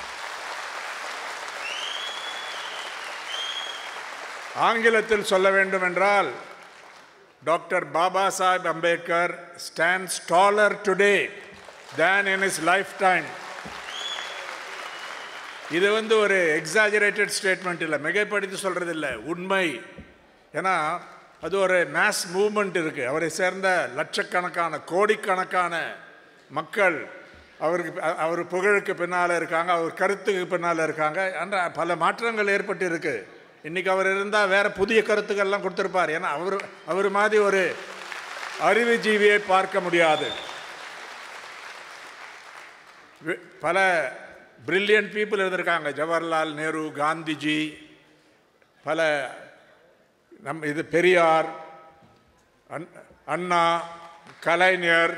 ஆங்கிலத்தில் சொல்ல வேண்டும் என்றால் doctor Baba Saheb Ambedkar stands taller today than in his lifetime இது வந்து ஒரு எக்ஸாஜரேட்டட் ஸ்டேட்மெண்ட் இல்லை மிகைப்படுத்தி சொல்கிறது இல்லை உண்மை ஏன்னா அது ஒரு மேஸ் மூவ்மெண்ட் இருக்குது அவரை சேர்ந்த லட்சக்கணக்கான கோடிக்கணக்கான மக்கள் அவருக்கு அ- அவர் புகழுக்கு பின்னால் இருக்காங்க அவர் கருத்துக்கு பின்னால் இருக்காங்க என்ற பல மாற்றங்கள் ஏற்பட்டு இருக்கு இன்னைக்கு அவர் இருந்தால் வேற புதிய கருத்துக்கள்லாம் கொடுத்துருப்பார் ஏன்னா அவர் அவர் மாதிரி ஒரு அறிவுஜீவியை பார்க்க முடியாது வி- பல பிரில்லியன்ட் பீப்புள் இருந்திருக்காங்க ஜவஹர்லால் நேரு காந்திஜி பல நம் இது பெரியார் அண்- அண்ணா கலைஞர்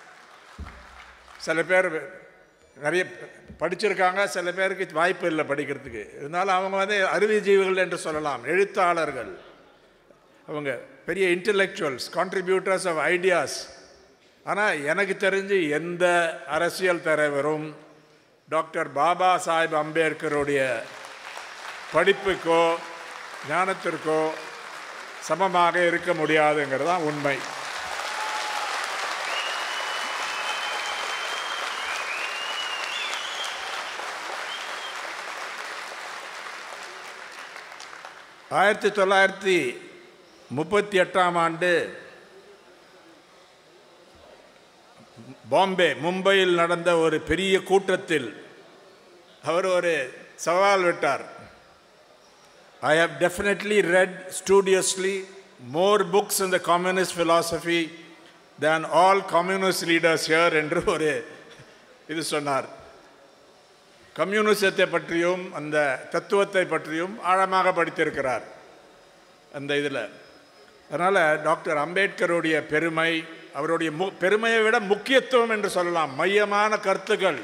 சில பேர் நிறைய படிச்சிருக்காங்க சில பேருக்கு வாய்ப்பு இல்லை படிக்கிறதுக்கு இருந்தாலும் அவங்க வந்து அறிவுஜீவிகள் என்று சொல்லலாம் எழுத்தாளர்கள் அவங்க பெரிய இன்டலெக்சுவல்ஸ் கான்ட்ரிபியூட்டர்ஸ் ஆஃப் ஐடியாஸ் ஆனால் எனக்கு தெரிஞ்சு எந்த அரசியல் தலைவரும் டாக்டர் பாபா சாஹிப் அம்பேத்கருடைய படிப்புக்கோ ஞானத்திற்கோ சமமாக இருக்க முடியாதுங்கிறது தான் உண்மை ஆயிரத்தி தொள்ளாயிரத்தி முப்பத்தி எட்டாம் ஆண்டு பாம்பே மும்பையில் நடந்த ஒரு பெரிய கூட்டத்தில் அவர் ஒரு சவால் விட்டார் I have definitely read studiously more books in the communist philosophy than all communist leaders here என்று ஒரு இது சொன்னார் கம்யூனிசத்தை பற்றியும் அந்த தத்துவத்தை பற்றியும் ஆழமாக படித்திருக்கிறார் அந்த இதில் அதனால் டாக்டர் அம்பேத்கருடைய பெருமை அவருடைய மு பெருமையை விட முக்கியத்துவம் என்று சொல்லலாம் மையமான கருத்துக்கள்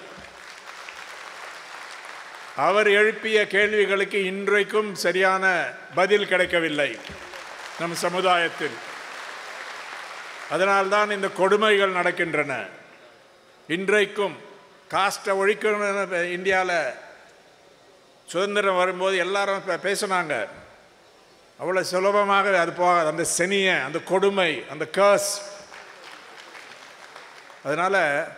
அவர் எழுப்பிய கேள்விகளுக்கு இன்றைக்கும் சரியான பதில் கிடைக்கவில்லை நம் சமுதாயத்தில் அதனால்தான் இந்த கொடுமைகள் நடக்கின்றன இன்றைக்கும் காஸ்ட்டை ஒழிக்கணும்னு இந்தியாவில் சுதந்திரம் வரும்போது எல்லாரும் பே- பேசுனாங்க அவ்வளோ சுலபமாக அது போகாது அந்த செனியை அந்த கொடுமை அந்த கர்ஸ் அதனால்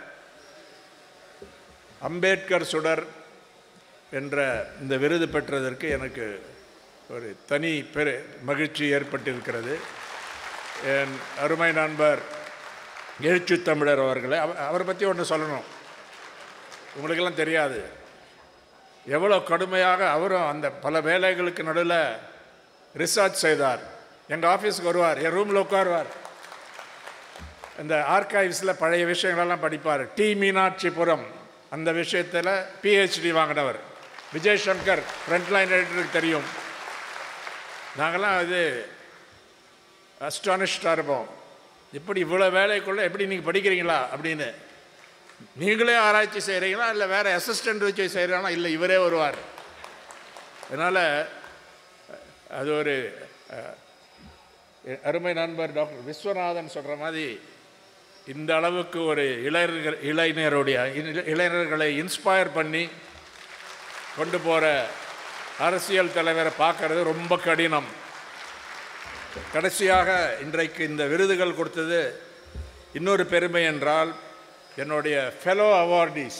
அம்பேத்கர் சுடர் என்ற இந்த விருது பெற்றதற்கு எனக்கு ஒரு தனி பெரு மகிழ்ச்சி ஏற்பட்டிருக்கிறது என் அருமை நண்பர் எழுச்சி தமிழர் அவர்களை அவ- அவரை பற்றி ஒன்று சொல்லணும் உங்களுக்கெல்லாம் தெரியாது எவ்வளோ கடுமையாக அவரும் அந்த பல வேலைகளுக்கு நடுவில் ரிசர்ச் செய்தார் எங்கள் ஆஃபீஸுக்கு வருவார் என் ரூமில் உட்காருவார் இந்த ஆர்கைவ்ஸில் பழைய விஷயங்களெல்லாம் படிப்பார் டி மீனாட்சிபுரம் அந்த விஷயத்தில் பிஹெச்டி வாங்கினவர் விஜய் சங்கர் ஃப்ரண்ட்லைன் எடிட்டருக்கு தெரியும் நாங்கள்லாம் இது அஸ்டானிஷ்டாக இருப்போம் இப்படி இவ்வளோ வேலைக்குள்ளே எப்படி நீங்கள் படிக்கிறீங்களா அப்படின்னு நீங்களே ஆராய்ச்சி செய்கிறீங்களா இல்லை வேறு அசிஸ்டண்ட் வச்சு செய்கிறீங்களா இல்லை இவரே வருவார் அதனால் அது ஒரு அஹ், எ- அருமை நண்பர் டாக்டர் விஸ்வநாதன் சொல்கிற மாதிரி இந்த அளவுக்கு ஒரு இளைஞர் இளைஞருடைய இள- இளைஞர்களை இன்ஸ்பயர் பண்ணி கொண்டு போகிற அரசியல் தலைவரை பார்க்கறது ரொம்ப கடினம் கடைசியாக இன்றைக்கு இந்த விருதுகள் கொடுத்தது இன்னொரு பெருமை என்றால் என்னுடைய ஃபெலோ அவார்டீஸ்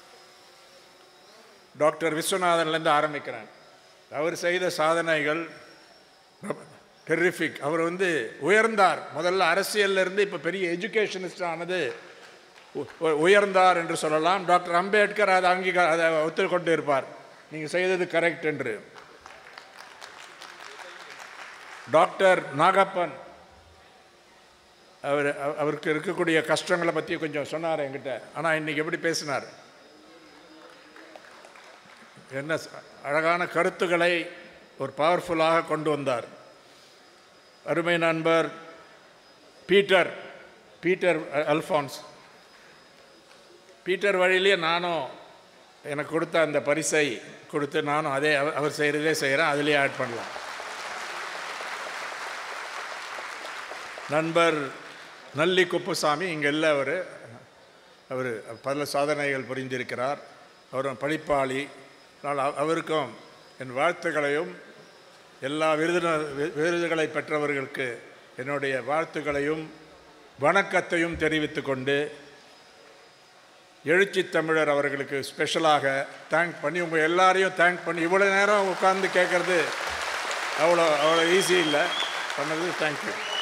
டாக்டர் விஸ்வநாதன்லேருந்து ஆரம்பிக்கிறேன் அவர் செய்த சாதனைகள் டெரிஃபிக் அவர் வந்து உயர்ந்தார் முதல்ல அரசியல்ல இருந்து இப்போ பெரிய எஜுகேஷனிஸ்ட் ஆனது உ- உ- உயர்ந்தார் என்று சொல்லலாம் டாக்டர் அம்பேத்கர் அதை அங்கீகார அதை ஒத்துக்கொண்டு இருப்பார் நீங்கள் செய்தது கரெக்ட் என்று டாக்டர் நாகப்பன் அவர் அவ- அவருக்கு இருக்கக்கூடிய கஷ்டங்களை பற்றி கொஞ்சம் சொன்னார் என்கிட்ட ஆனால் இன்னைக்கு எப்படி பேசினார் என்ன ச- அழகான கருத்துக்களை ஒரு பவர்ஃபுல்லாக கொண்டு வந்தார் அருமை நண்பர் பீட்டர் பீட்டர் அ- அல்ஃபான்ஸ் பீட்டர் வழியிலேயே நானும் எனக்கு கொடுத்த அந்த பரிசை கொடுத்து நானும் அதே அவர் அவர் செய்கிறதே செய்கிறேன் அதிலே ஆட் பண்ணலாம் நண்பர் நல்லி குப்புசாமி இங்கே இல்லை அவர் அவர் பல சாதனைகள் புரிந்திருக்கிறார் அவர் படிப்பாளி அதனால் அவ- அவருக்கும் என் வாழ்த்துக்களையும் எல்லா விருதினர் வி- விருதுகளை பெற்றவர்களுக்கு என்னுடைய வாழ்த்துக்களையும் வணக்கத்தையும் தெரிவித்துக் கொண்டு எழுச்சி தமிழர் அவர்களுக்கு ஸ்பெஷலாக தேங்க் பண்ணி உங்கள் எல்லாரையும் தேங்க் பண்ணி இவ்வளோ நேரம் உட்கார்ந்து கேட்குறது அவ்வளோ அவ்வளோ ஈஸி இல்லை பண்ணது தேங்க்யூ